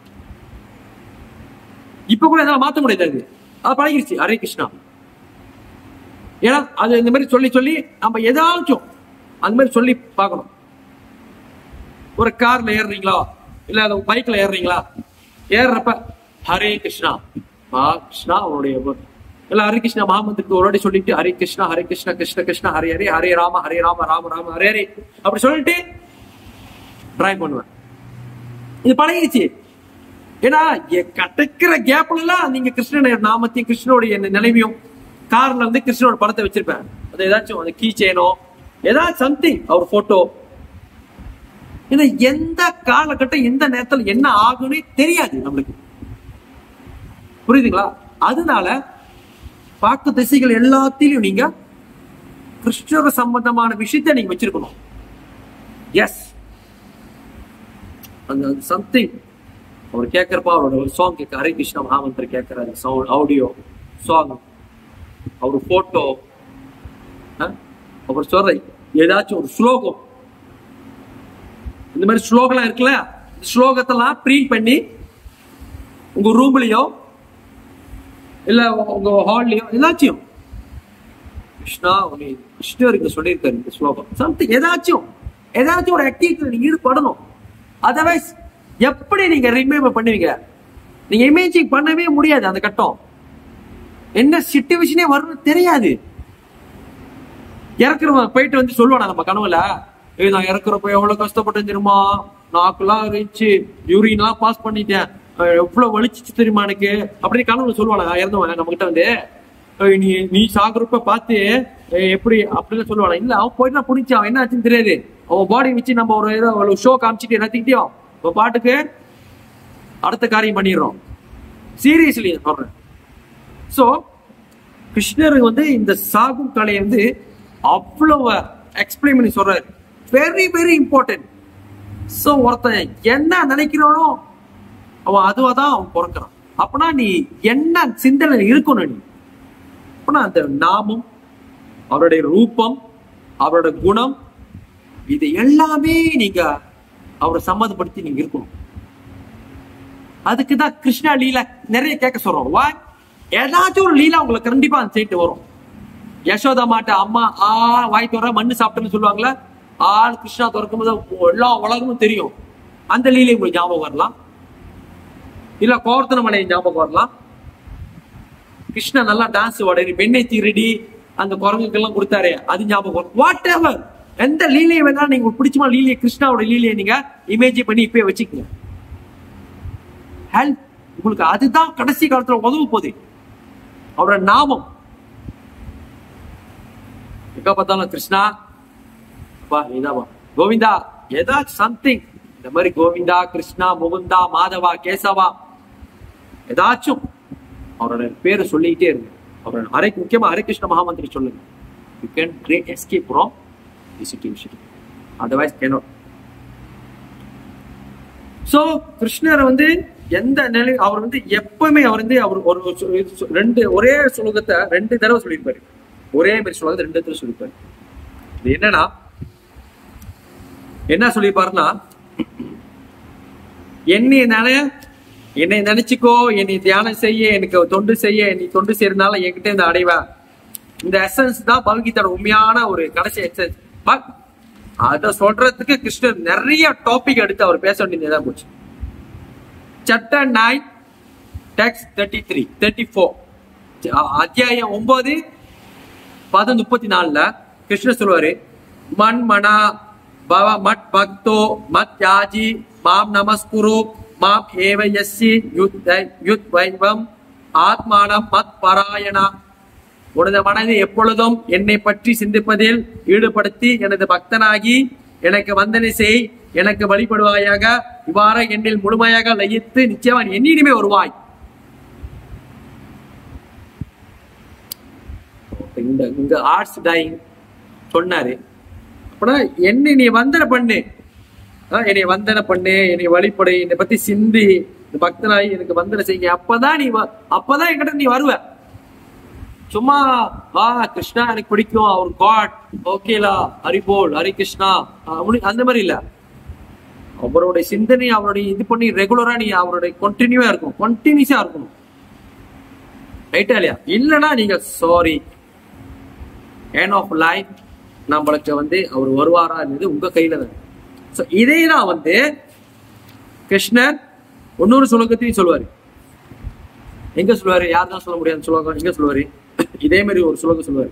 இப்ப கூட என்னால மாத்த முடியாது அது அது பழகிருச்சு ஹரே கிருஷ்ணா ஏன்னா அது இந்த மாதிரி சொல்லி சொல்லி நம்ம ஏதாச்சும் அந்த மாதிரி சொல்லி பார்க்கணும் ஒரு கார்ல ஏறுறீங்களா இல்ல அந்த பைக்ல ஏறுறீங்களா ஏறுறப்ப ஹரே கிருஷ்ணா மா கிருஷ்ணா அவனுடைய வ- இல்ல ஹரே கிருஷ்ணா மகாமந்திரத்துக்கு ஒரு வாட்டி சொல்லிட்டு ஹரே கிருஷ்ணா ஹரே கிருஷ்ணா கிருஷ்ண கிருஷ்ணா ஹரே ஹரே ஹரே ராம ஹரே ராம ராம ராம ஹரே ஹரே அப்படி சொல்லிட்டு டிரைவ் பண்ணுவேன் இது பழகிடுச்சு ஏன்னா எ- கிடைக்கிற கேப்ல எல்லாம் நீங்க கிருஷ்ணனுடைய நாமத்தையும் கிருஷ்ணனுடைய நி- நிலைமையும் கார்ல வந்து கிருஷ்ணனோட படத்தை வச்சிருப்பேன் அது ஏதாச்சும் அந்த கீ செயினோ ஏதாச்சும் சம்திங் அவர் போட்டோ ஏன்னா எந்த காலகட்டம் எந்த நேரத்துல என்ன ஆகும்னே தெரியாது நம்மளுக்கு புரியுதுங்களா அதனால பாக்கு திசைகள் எல்லாத்திலையும் நீங்க கிருஷ்ணர் சம்பந்தமான விஷயத்தை நீங்க வச்சிருக்கணும் எஸ் அந்த சம்திங் அவர் கேட்கறப்ப அவரோட ஒரு சாங் கேட்க ஹரே கிருஷ்ணா மகாமந்திர கேட்கறாரு சவுண்ட் ஆடியோ சாங் அவர் போட்டோ அவர் சொல்ற ஏதாச்சும் ஒரு ஸ்லோகம் இந்த மாதிரி ஸ்லோகம்லாம் இருக்குல்ல இந்த ஸ்லோகத்தெல்லாம் பிரிண்ட் பண்ணி உங்க ரூம்லயோ இல்ல உங்க ஹால்லயோ ஏதாச்சும் கிருஷ்ணா உன்னை கிருஷ்ணர் இங்க சொல்லியிருக்காரு இந்த ஸ்லோகம் சம்திங் ஏதாச்சும் ஏதாச்சும் ஒரு ஆக்டிவிட்டியில் நீங்க ஈடுபடணும் அதர்வைஸ் எப்படி நீங்க ரிமெம்பர் பண்ணுவீங்க நீங்க இமேஜிங் பண்ணவே முடியாது அந்த கட்டம் என்ன சிச்சுவேஷனே வரும்னு தெரியாது இறக்குறவன் போயிட்டு வந்து சொல்லுவானா நம்ம கனவுல ஏய் நான் இறக்குறப்ப எவ்வளவு கஷ்டப்பட்டேன் தெரியுமா நாக்குலாம் இருந்துச்சு யூரின்லாம் பாஸ் பண்ணிட்டேன் அஹ் எவ்வளவு வலிச்சிச்சு தெரியுமா எனக்கு அப்படின்னு கனவுல சொல்லுவானா இறந்தவன் நம்ம கிட்ட வந்து ஏய் நீ நீ சாகுறப்ப பார்த்து ஏய் எப்படி அப்படின்னு சொல்லுவானா இல்ல அவன் போயிட்டு நான் புடிச்சு அவன் என்ன ஆச்சுன்னு தெரியாது அவன் பாடி வச்சு நம்ம ஒரு ஏதோ ஒரு ஷோ காமிச்சிட்டு எல்லாத்திக்கிட்டயும் இப்ப பாட்டுக்கு அடுத்த காரியம் பண்ணிடுறோம் சீரியஸ்லி சொல்றேன் சோ கிருஷ்ணர் வந்து இந்த சாகும் கலையை வந்து அவ்வளவு எக்ஸ்பிளைன் பண்ணி சொல்றாரு வெரி வெரி இம்பார்ட்டன்ட் சோ ஒருத்தன் என்ன நினைக்கிறானோ அவன் அதுவா தான் அவன் பிறக்கிறான் அப்பனா நீ என்ன சிந்தனை இருக்கணும் நீ அப்பனா அந்த நாமம் அவருடைய ரூபம் அவரோட குணம் இது எல்லாமே நீங்க அவரை சம்மதப்படுத்தி நீங்க இருக்கணும் அதுக்கு தான் கிருஷ்ணா லீலா நிறைய கேட்க சொல்றோம் வா ஏதாச்சும் ஒரு லீலா உங்களுக்கு கண்டிப்பா அந்த சைட்டு வரும் யசோதா மாட்ட அம்மா ஆ வாய் தோற மண்ணு சாப்பிட்டேன்னு சொல்லுவாங்களே ஆள் கிருஷ்ணா திறக்கும் போது எல்லா உலகமும் தெரியும் அந்த லீலை உங்களுக்கு ஞாபகம் வரலாம் இல்ல கோவர்த்தன மலை ஞாபகம் வரலாம் கிருஷ்ணா நல்லா டான்ஸ் ஆடி வெண்ணெய் திருடி அந்த குரங்குக்கெல்லாம் கொடுத்தாரு அது ஞாபகம் வரும் வாட் எவர் எந்த லீலையை வேணாலும் நீங்க உங்களுக்கு பிடிச்சமா லீலையை கிருஷ்ணாவோட லீலையை நீங்க இமேஜ் பண்ணி இப்பயே வச்சுக்கோங்க ஹெல்ப் உங்களுக்கு அதுதான் கடைசி காலத்துல உதவு போகுது அவரோட நாமம் எங்க பார்த்தாலும் கிருஷ்ணா அப்பா நீதாப்பா கோவிந்தா ஏதாச்சும் சம்திங் இந்த மாதிரி கோவிந்தா கிருஷ்ணா முகுந்தா மாதவா கேசவா ஏதாச்சும் அவரோட பேரை சொல்லிக்கிட்டே இருங்க அவரோட ஹரே முக்கியமா ஹரே கிருஷ்ண மகாமந்திரி சொல்லுங்க you can great escape from situation otherwise cannot so கிருஷ்ணர் வந்து எந்த நிலை அவர் வந்து எப்பவுமே அவர் வந்து அவர் ஒரு ஒரு சொ- இது சொ- ரெண்டு ஒரே சுலோகத்தை ரெண்டு தடவை சொல்லியிருப்பாரு ஒரே மாதிரி சுலோகத்தை ரெண்டு தடவை சொல்லியிருப்பாரு இது என்னன்னா என்ன சொல்லியிருப்பாருன்னா என்னை நினை என்னை நினைச்சுக்கோ என்னை தியானம் செய்ய எனக்கு தொண்டு செய்ய என்னை தொண்டு செய்யறதுனால என்கிட்ட இந்த அடைவ இந்த எசன்ஸ் தான் பகவத்கீதையோட உண்மையான ஒரு கடைசி எசன்ஸ் பட் அத சொல்றதுக்கு கிருஷ்ணர் நிறைய டாபிக் எடுத்து அவர் பேச வேண்டியதா போச்சு chapter nine text thirty three thirty four அத்தியாயம் ஒன்பது பதம் முப்பத்தி நாலுல கிருஷ்ணர் சொல்லுவாரு மண் மனா பவ மட் பக்தோ மத் யாஜி மாம் நமஸ்குரு மாம் ஏவ யஸ்ஸி யுத் தை- யுத் வைவம் ஆத்மானம் மத் பராயணா உனது மனதை எப்பொழுதும் என்னை பற்றி சிந்திப்பதில் ஈடுபடுத்தி எனது பக்தனாகி எனக்கு வந்தனை செய் எனக்கு வழிபடுவாயாக இவ்வாறு என்னில் முழுமையாக லயித்து நிச்சயமா நீ என்னிடமே வருவாய் இந்த இந்த ஆர்ட்ஸ் டைங் சொன்னாரு அப்படின்னா என்னை நீ வந்தனை பண்ணு ஆ, என்னை வந்தனை பண்ணு என்னை வழிபடு என்னை பத்தி சிந்தி இந்த பக்தனாய் எனக்கு வந்தனை செய்ய அப்பதான் நீ வ- அப்பதான் என்கிட்ட நீ வருவ சும்மா ஆ கிருஷ்ணா எனக்கு பிடிக்கும் அவர் காட் ஓகேலா ஹரி போல் ஹரி கிருஷ்ணா அப்படி அந்த மாதிரி இல்ல அவருடைய சிந்தனை அவருடைய இது பண்ணி ரெகுலரா நீ அவருடைய கண்டினியூவா இருக்கும் கண்டினியூஸா இருக்கணும் ரைட்டா இல்லையா இல்லைன்னா நீங்க சாரி end ஆஃப் லைஃப் நம்மளுக்கு வந்து அவர் வருவாரா இருந்தது உங்க கையில தான் ஸோ இதே தான் வந்து கிருஷ்ணர் இன்னொரு சுலோகத்தையும் சொல்லுவாரு எங்க சொல்லுவாரு யார் தான் சொல்ல முடியாது சுலோகம் எங்க சொல்லுவாரு இதே மாதிரி ஒரு சுலோகம் சொல்லுவாரு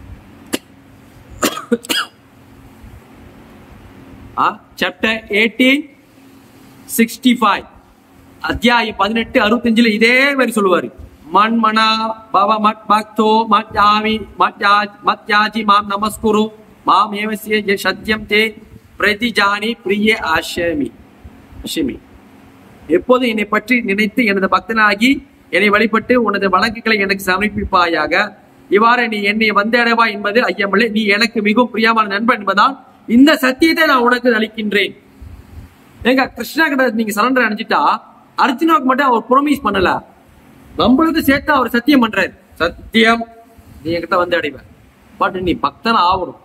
சாப்டர் எயிட்டீன் சிக்ஸ்டி ஃபைவ் அத்தியாயம் பதினெட்டு அறுபத்தஞ்சுல இதே மாதிரி சொல்லுவாரு மண் மனா பவ மட் பக்தோ மத் யாமி மத் யா- மத் யாஜி மாம் நமஸ்குரு மாம் ஏவசிய ய சத்யம் தே பிரதிஜானி பிரிய அஷமி அஷமி எப்போது என்னை பற்றி நினைத்து எனது பக்தனாகி என்னை வழிபட்டு உனது வழக்குகளை எனக்கு சமர்ப்பிப்பாயாக இவ்வாறு நீ என்னை வந்தடைவா என்பது ஐயமில்லை நீ எனக்கு மிகவும் பிரியமான நண்பன் என்பதால் இந்த சத்தியத்தை நான் உனக்கு அளிக்கின்றேன் ஏங்க கிருஷ்ணா கிட்ட நீங்க சரண்டர் அடைஞ்சிட்டா அர்ஜுனாவுக்கு மட்டும் அவர் ப்ரொமிஸ் பண்ணல நம்மளுக்கு சேர்த்து அவர் சத்தியம் பண்றாரு சத்தியம் நீ என்கிட்ட வந்து அடைவ பட் நீ பக்தனா ஆகணும்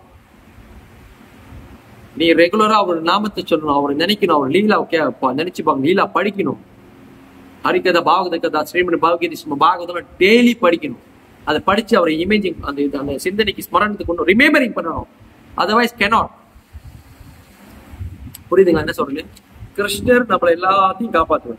நீ ரெகுலரா அவர் நாமத்தை சொல்லணும் அவர் நினைக்கணும் அவர் லீலா கே நினைச்சு பாங்க லீலா படிக்கணும் ஹரிகதா பாகவத கதா ஸ்ரீமன் பாகவதி பாகவதம் டெய்லி படிக்கணும் அதை படிச்சு அவரை இமேஜிங் அந்த இது அந்த சிந்தனைக்கு ஸ்மரணத்துக்கு கொண்டு ரிமெம்பரிங் பண்ணணும் அதர்வைஸ் கெனாட் புரியுதுங்களா என்ன சொல்றீங்க கிருஷ்ணர் நம்மளை எல்லாத்தையும் காப்பாற்றுவார்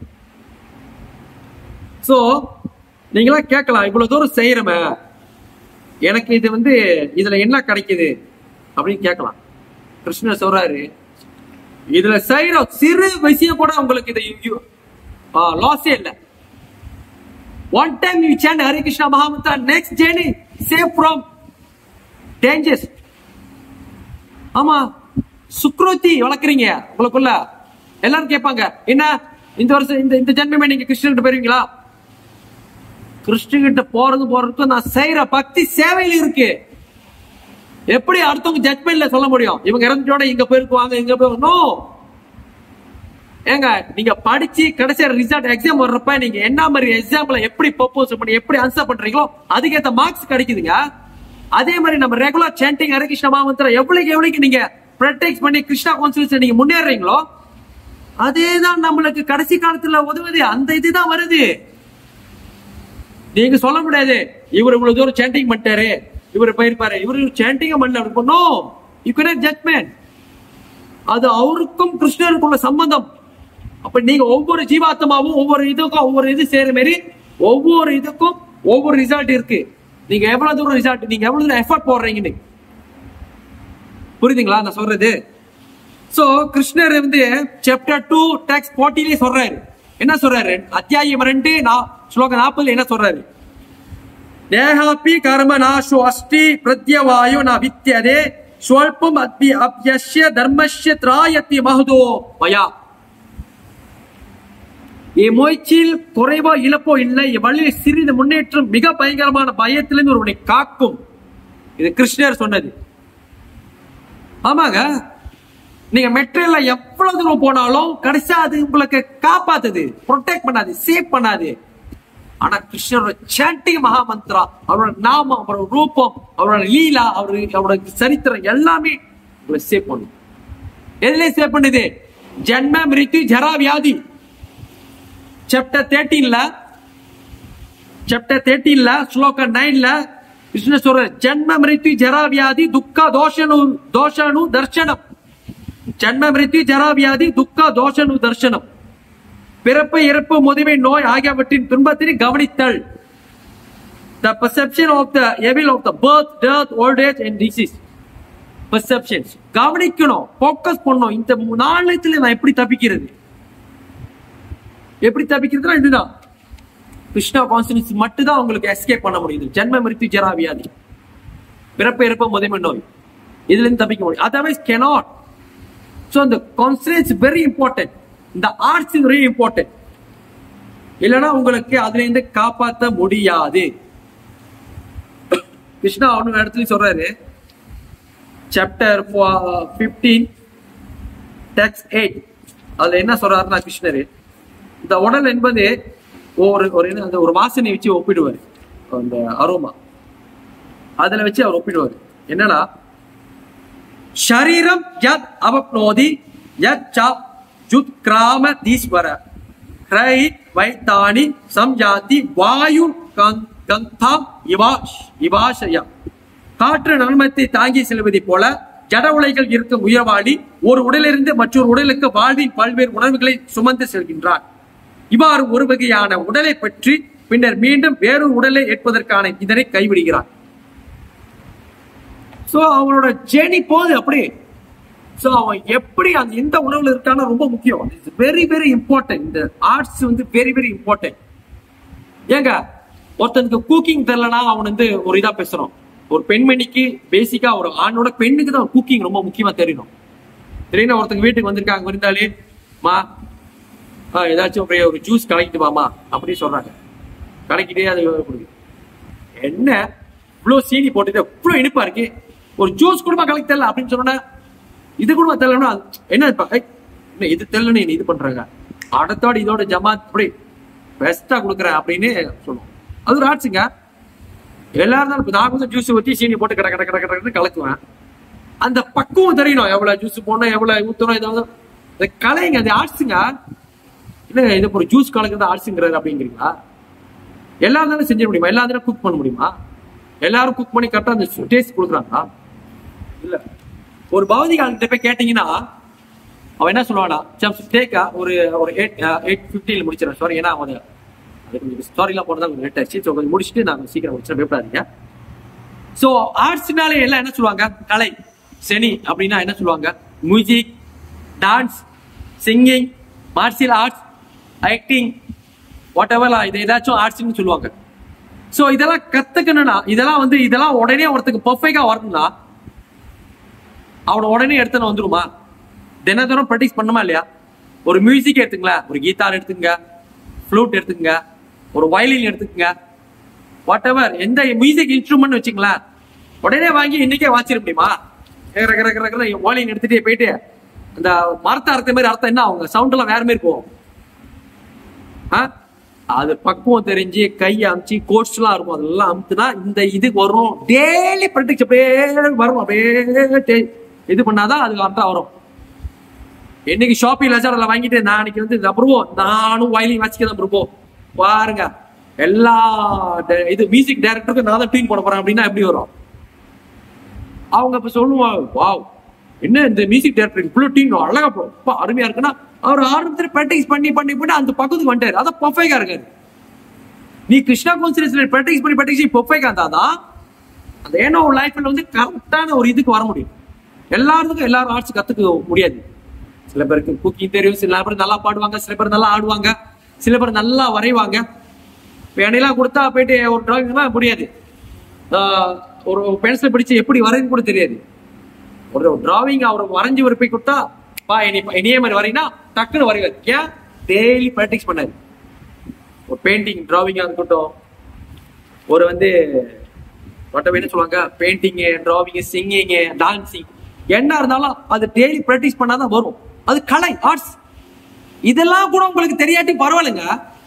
சோ நீங்களா கேட்கலாம் இவ்வளவு தூரம் செய்யறமே எனக்கு இது வந்து இதுல என்ன கிடைக்குது அப்படின்னு கேட்கலாம் கிருஷ்ணர் சொல்றாரு இதுல செய்யற சிறு விஷயம் கூட உங்களுக்கு இது லாஸே இல்ல one time you chant Hari Krishna மகாமந்தா next journey save from dangers ஆமா சுக்ரோத்தி வளர்க்குறீங்க உங்களுக்குள்ள எல்லாரும் கேட்பாங்க என்ன இந்த வருஷம் இந்த இந்த ஜென்மமே நீங்க கிருஷ்ணகிட்ட போயிருவீங்களா கிருஷ்ணகிட்ட போறது போறதுக்கும் நான் செய்யற பக்தி சேவையில இருக்கு எப்படி அடுத்தவங்க ஜட்மெண்ட்ல சொல்ல முடியும் இவங்க இறந்தோட இங்க போயிருக்குவாங்க இங்க போய் நோ ஏங்க நீங்க படிச்சு கடைசி ரிசல்ட் எக்ஸாம் வர்றப்ப நீங்க என்ன மாதிரி எக்ஸாம்ல எப்படி ப்ரொபோஸ் பண்ணி எப்படி ஆன்சர் பண்றீங்களோ அதுக்கேத்த மார்க்ஸ் கிடைக்குதுங்க அதே மாதிரி நம்ம ரெகுலர் சாண்டிங் ஹரே கிருஷ்ண மகாமந்திரம் எவ்வளவுக்கு எவ்வளவுக்கு நீங்க ப்ரொடெக்ட் பண்ணி கிருஷ்ணா கான்சன்ஸ் நீங்க முன்னேறீங்களோ அதேதான் நம்மளுக்கு கடைசி காலத்துல உதவுது அந்த இதுதான் வருது நீங்க சொல்ல முடியாது இவர் இவ்வளவு தூரம் சேண்டிங் பண்ணிட்டாரு இவர் போயிருப்பாரு இவரு சேண்டிங் பண்ணல அப்படி பண்ணோம் யூ கேன் ஜட்மெண்ட் அது அவருக்கும் கிருஷ்ணருக்குள்ள சம்பந்தம் அப்ப நீங்க ஒவ்வொரு ஜீவாத்மாவும் ஒவ்வொரு இதுக்கும் ஒவ்வொரு இது செய்யற மாதிரி ஒவ்வொரு இதுக்கும் ஒவ்வொரு ரிசல்ட் இருக்கு நீங்க எவ்வளவு தூரம் ரிசல்ட் நீங்க எவ்வளவு தூரம் எஃபர்ட் போடுறீங்கன்னு புரியுதுங்களா நான் சொல்றது சோ கிருஷ்ணர் வந்து சாப்டர் டூ டெக்ஸ் போட்டிலே சொல்றாரு என்ன சொல்றாரு அத்தியாயம் ரெண்டு நா- ஸ்லோகம் நாற்பதுல என்ன சொல்றாரு தேகாப்பி கர்ம நாசோ அஸ்தி பிரத்யவாயு ந வித்தியதே ஸ்வல்பம் அப்பி அப்யஸ்ய தர்மஸ்ய திராயத்தி மகதோ மயா என் முயற்சியில் குறைவோ இழப்போ இல்லை என் வழியில் சிறிது முன்னேற்றம் மிக பயங்கரமான பயத்திலிருந்து ஒருவனை காக்கும் இது கிருஷ்ணர் சொன்னது ஆமாங்க நீங்க மெட்ரியல்ல எவ்வளவு தூரம் போனாலும் கடைசியா அது உங்களுக்கு காப்பாத்துது ப்ரொடெக்ட் பண்ணாது சேவ் பண்ணாது ஆனா கிருஷ்ணரோட சாண்டிங் மகாமந்திரா அவரோட நாமம் அவரோட ரூபம் அவரோட லீலா அவரு அவரோட சரித்திரம் எல்லாமே உங்களை சேவ் பண்ணும் எதுல சேவ் பண்ணுது ஜென்ம மிருத்யு ஜரா வியாதி சாப்டர் தேர்ட்டீன்ல சாப்டர் தேர்ட்டீன்ல ஸ்லோக நைன்ல கிருஷ்ண சொல்ற ஜென்ம மிருத்யு ஜரா வியாதி துக்க தோஷனு தோஷனு தர்ஷனம் ஜென்ம மிருத்யு ஜரா வியாதி துக்க தோஷனு தர்ஷனம் பிறப்பு இறப்பு முதுமை நோய் ஆகியவற்றின் துன்பத்தினை கவனித்தல் the perception of the evil of the birth death old age and disease perceptions கவனிக்கணும் ஃபோக்கஸ் பண்ணணும் இந்த நாளத்துல நான் எப்படி தப்பிக்கிறது எப்படி தப்பிக்கிறதுனா இதுதான் கிருஷ்ணா கான்சனன்ஸ் மட்டும் தான் உங்களுக்கு எஸ்கேப் பண்ண முடியுது ஜென்ம மிருத்யு ஜரா வியாதி பிறப்பு இறப்பு முதுமை நோய் இதுல இருந்து தப்பிக்க முடியும் அதர்வைஸ் cannot ஸோ இந்த கான்சன்ட்ரேட் வெரி இம்பார்ட்டன்ட் இந்த ஆர்ட்ஸ் வெரி இம்பார்ட்டன்ட் இல்லைன்னா உங்களுக்கு அதுல இருந்து காப்பாற்ற முடியாது கிருஷ்ணா அவனு இடத்துல சொல்றாரு சாப்டர் பிப்டீன் டெக்ஸ் எயிட் அதுல என்ன சொல்றாருன்னா கிருஷ்ணர் இந்த உடல் என்பது ஒரு ஒரு என்ன அந்த ஒரு வாசனை வச்சு ஒப்பிடுவார் அந்த அரோமா அதுல வச்சு அவர் ஒப்பிடுவார் என்னன்னா शरीरम यद अवप्नोति यद च जुत्क्रामतीश्वर ह्रैत् वैतानि संजाति வாயு கந்தாம் இவாஷ் இவாஷய காற்று நன்மத்தை தாங்கி செல்வதை போல ஜட உலைகள் இருக்கும் உயர்வாளி ஒரு உடலிருந்து மற்றொரு உடலுக்கு வாழ்வின் பல்வேறு உணர்வுகளை சுமந்து செல்கின்றார் இவ்வாறு ஒரு வகையான உடலை பற்றி பின்னர் மீண்டும் வேறொரு உடலை ஏற்பதற்கான இதனை கைவிடுகிறார் சோ அவனோட ஜேர்னி போகுது அப்படி சோ அவன் எப்படி அந்த எந்த உணவுல இருக்கான்னு ரொம்ப முக்கியம் வெரி வெரி இம்பார்ட்டன்ட் இந்த ஆர்ட்ஸ் வந்து வெரி வெரி இம்பார்ட்டன்ட் ஏங்க ஒருத்தனுக்கு குக்கிங் தெரியலனா அவன் வந்து ஒரு இதா பேசுறோம் ஒரு பெண்மணிக்கு பேசிக்கா ஒரு ஆணோட பெண்ணுக்கு தான் குக்கிங் ரொம்ப முக்கியமா தெரியணும் தெரியணும் ஒருத்தங்க வீட்டுக்கு வந்திருக்காங்க இருந்தாலே மா ஆ, ஏதாச்சும் அப்படியே ஒரு ஜூஸ் கலக்கிட்டு வாமா அப்படி சொல்றாங்க கலக்கிட்டே அது கொடுக்கு என்ன இவ்வளவு சீனி போட்டுட்டு இவ்வளவு இனிப்பா இருக்கு ஒரு ஜூஸ் கூடமா கலக்கி தெரியல அப்படின்னு சொன்னா இது கூடமா தெரியலன்னா என்ன இப்ப, ஏய், என்ன இது தெரியலன்னு என்ன இது பண்றாங்க அடுத்தோட இதோட ஜமாத் அப்படி பெஸ்டா கொடுக்குறேன் அப்படின்னு சொல்லுவோம் அது ஒரு ஆட்சிங்க எல்லாரும் தான் இப்ப நான் கொஞ்சம் ஜூஸ் ஊத்தி சீனி போட்டு கட கட கட கடன்னு கலக்குவேன் அந்த பக்குவம் தெரியணும் எவ்வளவு ஜூஸ் போடணும் எவ்வளவு ஊத்தணும் ஏதாவது இந்த கலைங்க அது ஆர்ட்ஸுங்க இல்ல இது ஒரு ஜூஸ் கலக்குறது ஆர்ட்ஸுங்கிறது அப்படிங்கிறீங்களா எல்லாரும் தானே செஞ்சிட முடியுமா எல்லாரும் தானே குக் பண்ண முடியுமா எல்லாரும் குக் பண்ணி கரெக்டா அந்த டேஸ்ட் கொடுக்குறாங்களா இல்ல ஒரு பௌதிகாலத்தை போய் கேட்டீங்கன்னா அவன் என்ன சொல்லுவானா டேக்கா ஒரு ஒரு எயிட் எயிட் ஃபிஃப்டியில் முடிச்சிடறேன் சாரி ஏன்னா அவன் அது கொஞ்சம் ஸ்டாரிலாம் போனதா கொஞ்சம் லேட் ஆச்சு ஸோ கொஞ்சம் முடிச்சுட்டு நான் சீக்கிரம் முடிச்சிடறேன் பயப்படாதீங்க ஸோ ஆர்ட்ஸ்னாலே எல்லாம் என்ன சொல்லுவாங்க கலை செனி அப்படின்னா என்ன சொல்லுவாங்க music dance singing martial arts acting what எவர்லாம் இது ஏதாச்சும் ஆர்ட்ஸ்னு சொல்லுவாங்க ஸோ இதெல்லாம் கத்துக்கணும்னா இதெல்லாம் வந்து இதெல்லாம் உடனே ஒருத்தருக்கு பர்ஃபெக்டா வரணும்னா அவனை உடனே எடுத்துன்னு வந்துருமா தின தினம் ப்ராக்டிஸ் பண்ணுமா இல்லையா ஒரு மியூசிக் எடுத்துங்களேன் ஒரு கீதார் எடுத்துங்க ஃப்ளூட் எடுத்துங்க ஒரு வயலின் எடுத்துக்கங்க வாட் எவர் எந்த மியூசிக் இன்ஸ்ட்ருமெண்ட் வச்சுங்களேன் உடனே வாங்கி இன்னைக்கே வாச்சிட முடியுமா வயலின் எடுத்துட்டே போயிட்டு அந்த மரத்தை அறுத்த மாதிரி அர்த்தம் என்ன அவங்க சவுண்ட் எல்லாம் வேற மாதிரி போகும் ஆ? அது பக்குவம் தெரிஞ்சு கை அமுச்சு கோட்ஸ் எல்லாம் இருக்கும் அதெல்லாம் அமுத்துனா இந்த இது வரும் டெய்லி ப்ராக்டிஸ் அப்படியே வரும் அப்படியே டே- இது பண்ணாதான் அது கரெக்டா வரும் என்னைக்கு ஷாப்பிங் லஜாரில் வாங்கிட்டு நாளைக்கு வந்து இந்த ப்ரூவோ நானும் வயலின் வச்சுக்க தான் ப்ரூவோ பாருங்க எல்லா ட- இது மியூசிக் டைரக்டருக்கும் நான் தான் டியூன் போட போறேன் அப்படின்னா எப்படி வரும் அவங்க இப்ப சொல்லுவாங்க வாவ் என்ன இந்த மியூசிக் டைரக்டர் இவ்வளவு டியூன் அழகா போ அப்பா, அருமையா இருக்குன்னா அவர் ஆரம்பத்தில் ப்ராக்டிஸ் பண்ணி பண்ணி பண்ணி அந்த பக்கத்துக்கு வந்துட்டாரு அதான் பர்ஃபெக்டா இருக்காரு நீ கிருஷ்ணா கான்சன்ட்ரேஷன் ப்ராக்டிஸ் பண்ணி ப்ராக்டிஸ் பர்ஃபெக்டா இருந்தாதான் அந்த ஏனோ லைஃப்ல வந்து கரெக்டான ஒரு இதுக்கு வர முடியும் எல்லாருக்கும் எல்லாரும் ஆர்ட்ஸ் கத்துக்க முடியாது சில பேருக்கு குக்கிங் தெரியும் சில பேர் நல்லா பாடுவாங்க சில பேர் நல்லா ஆடுவாங்க சில பேர் நல்லா வரைவாங்க இப்ப என்னையெல்லாம் கொடுத்தா போயிட்டு ஒரு டிராயிங்னா முடியாது ஆஹ் ஒரு பென்சில் பிடிச்சு எப்படி வரைன்னு கூட தெரியாது ஒரு டிராவிங் அவர் வரைஞ்சு ஒரு போய் கொடுத்தா பா இனி இனியே மாதிரி வரையினா டக்குன்னு வரைவார் ஏன் டெய்லி ப்ராக்டிஸ் பண்ணாரு ஒரு பெயிண்டிங் டிராவிங்கா இருக்கட்டும் ஒரு வந்து மற்ற என்ன சொல்லுவாங்க பெயிண்டிங் டிராவிங் சிங்கிங் டான்சிங் என்ன இருந்தாலும் அது டெய்லி ப்ராக்டிஸ் பண்ணாதான் வரும் அது கலை ஆர்ட்ஸ் இதெல்லாம் கூட உங்களுக்கு தெரியாட்டி பரவாயில்லைங்க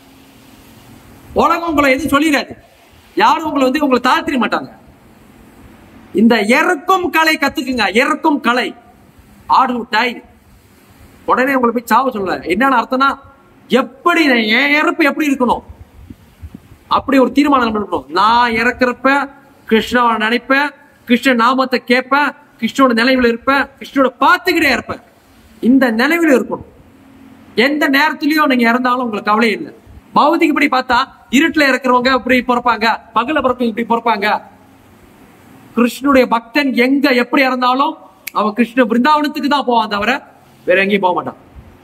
உலகம் உங்களை எதுவும் சொல்லிடாது யாரும் உங்களை வந்து உங்களை தாழ்த்திட மாட்டாங்க இந்த இறக்கும் கலை கத்துக்குங்க இறக்கும் கலை ஆடு டை உடனே உங்களை போய் சாவ சொல்ல என்னன்னு அர்த்தம்னா எப்படி என் இறப்பு எப்படி இருக்கணும் அப்படி ஒரு தீர்மானம் பண்ணணும் நான் இறக்குறப்ப கிருஷ்ணாவை நினைப்பேன் கிருஷ்ண நாமத்தை கேட்பேன் கிருஷ்ணோட நினைவுல இருப்பேன் கிருஷ்ணோட பார்த்துக்கிட்டே இருப்பேன் இந்த நினைவுல இருக்கணும் எந்த நேரத்திலயும் நீங்க இறந்தாலும் உங்களுக்கு கவலை இல்லை பௌதிகப்படி பார்த்தா இருட்டுல இறக்குறவங்க இப்படி பிறப்பாங்க பகல பிறப்பவங்க இப்படி பிறப்பாங்க கிருஷ்ணனுடைய பக்தன் எங்க எப்படி இறந்தாலும் அவன் கிருஷ்ண பிருந்தாவனத்துக்கு தான் போவான் தவிர வேற எங்கேயும் போக மாட்டான்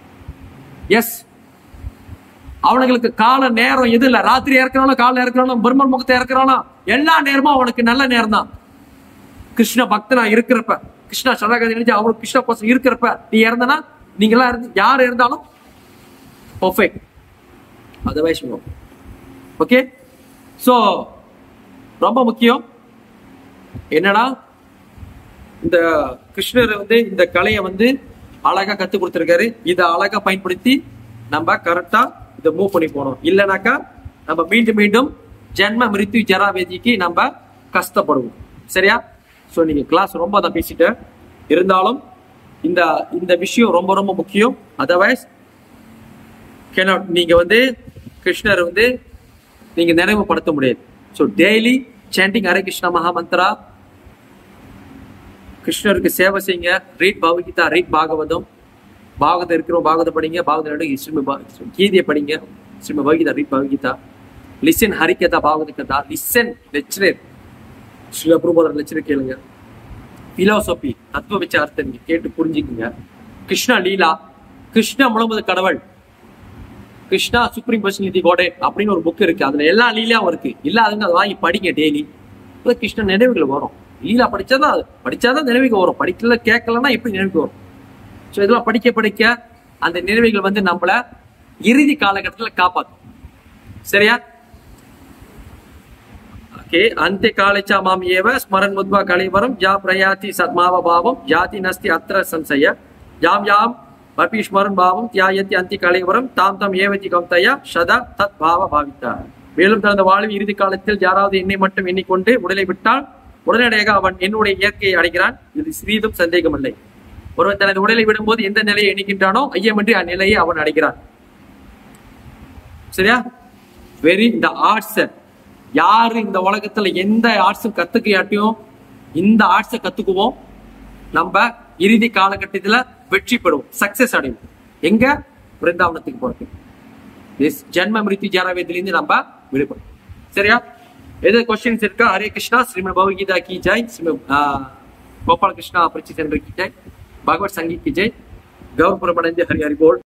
எஸ் அவனுங்களுக்கு கால நேரம் எது இல்ல ராத்திரி இறக்குறானோ காலை இறக்குறானோ பிரம்மன் முகத்தை இறக்குறானோ எல்லா நேரமும் அவனுக்கு நல்ல நேரம் தான் கிருஷ்ண பக்தனா இருக்கிறப்ப கிருஷ்ணா சரணாகதி நினைச்சு அவனுக்கு கிருஷ்ண கோசம் இருக்கிறப்ப நீ இறந்தனா நீங்களா இருந்து யார் இருந்தாலும் பர்ஃபெக்ட் அதர்வைஸ் ஓகே ஸோ ரொம்ப முக்கியம் என்னடா இந்த கிருஷ்ணர் வந்து இந்த கலையை வந்து அழகா கத்து கொடுத்துருக்காரு இதை அழகா பயன்படுத்தி நம்ம கரெக்டா இதை மூவ் பண்ணி போனோம் இல்லைனாக்கா நம்ம மீண்டும் மீண்டும் ஜென்ம மிருத்யு ஜராவேதிக்கு நம்ம கஷ்டப்படுவோம் சரியா ஸோ நீங்க கிளாஸ் ரொம்ப தான் பேசிட்டேன் இருந்தாலும் இந்த இந்த விஷயம் ரொம்ப ரொம்ப முக்கியம் அதர்வைஸ் cannot நீங்க வந்து கிருஷ்ணர் வந்து நீங்க நினைவுபடுத்த முடியாது so daily chanting Hare Krishna mahamantra கிருஷ்ணருக்கு சேவை செய்யுங்க ரீட் பகவத்கீதா ரீட் பாகவதம் பாகவதம் இருக்கிறோம் பாகவதம் படிங்க பாகவதம் நடு ஸ்ரீம பா- கீதையை படிங்க ஸ்ரீம Bhagavad Gita read Bhagavad Gita listen Harikatha Bhagavata katha listen lecturer Shri Prabhupada lecturer கேளுங்க பிலாசபி தத்துவ விசாரத்தை நீங்க கேட்டு புரிஞ்சுக்குங்க கிருஷ்ணா லீலா கிருஷ்ணா முழுமது கடவுள் கிருஷ்ணா சுப்ரீம் பர்சனாலிட்டி கோடே அப்படின்னு ஒரு புக் இருக்கு அதுல எல்லா லீலாவும் இருக்கு இல்லாதவங்க அதை வாங்கி படிங்க டெய்லி கிருஷ்ண நினைவுகள் வரும் லீலா படிச்சாதான் அது படிச்சாதான் நினைவுக்கு வரும் படிக்கல கேட்கலன்னா எப்படி நினைவுக்கு வரும் ஸோ இதெல்லாம் படிக்க படிக்க அந்த நினைவுகள் வந்து நம்மள இறுதி காலகட்டத்துல காப்பாத்தும் சரியா ஓகே அந்த காலைச்சா மாம் ஏவ ஸ்மரன் முத்வா கலைவரம் ஜா பிரயாதி சத்மாவ பாவம் ஜாதி நஸ்தி அத்திர சம்சய யாம் யாம் பபி ஸ்மரன் பாவம் தியாயத்தி அந்தி கலைவரம் தாம் தாம் ஏவதி கம்தயா சதா தத் பாவ பாவித்தா மேலும் தனது வாழ்வு இறுதி காலத்தில் யாராவது என்னை மட்டும் எண்ணிக்கொண்டு உடலை விட்டால் உடனடியாக அவன் என்னுடைய இயற்கையை அடைகிறான் இது சிறிதும் சந்தேகமில்லை ஒருவன் தனது உடலை விடும்போது எந்த நிலையை எண்ணிக்கின்றானோ ஐயமின்றி அந்நிலையை அவன் அடைகிறான் சரியா வெரி இந்த ஆர்ட்ஸ் யாரு இந்த உலகத்துல எந்த ஆர்ட்ஸும் கத்துக்கையாட்டியும் இந்த ஆர்ட்ஸை கத்துக்குவோம் நம்ம இறுதி காலகட்டத்துல வெற்றி பெறுவோம் சக்சஸ் அடைவோம் எங்க பிருந்தாவனத்துக்கு போறது This ஜென்ம மிருத்தி ஜாராவேதிலிருந்து நம்ம விடுபடும் சரியா எது கொஸ்டின்ஸ் இருக்கா ஹரே கிருஷ்ணா ஸ்ரீமத் பகவத்கீதா கி ஜெய் ஸ்ரீமத் கோபால கிருஷ்ணா பரிச்சி சென்ற கி ஜெய் பகவத் சங்கீத் கி ஜெய் கௌர் பிரமணந்தி ஹரி ஹரி போல்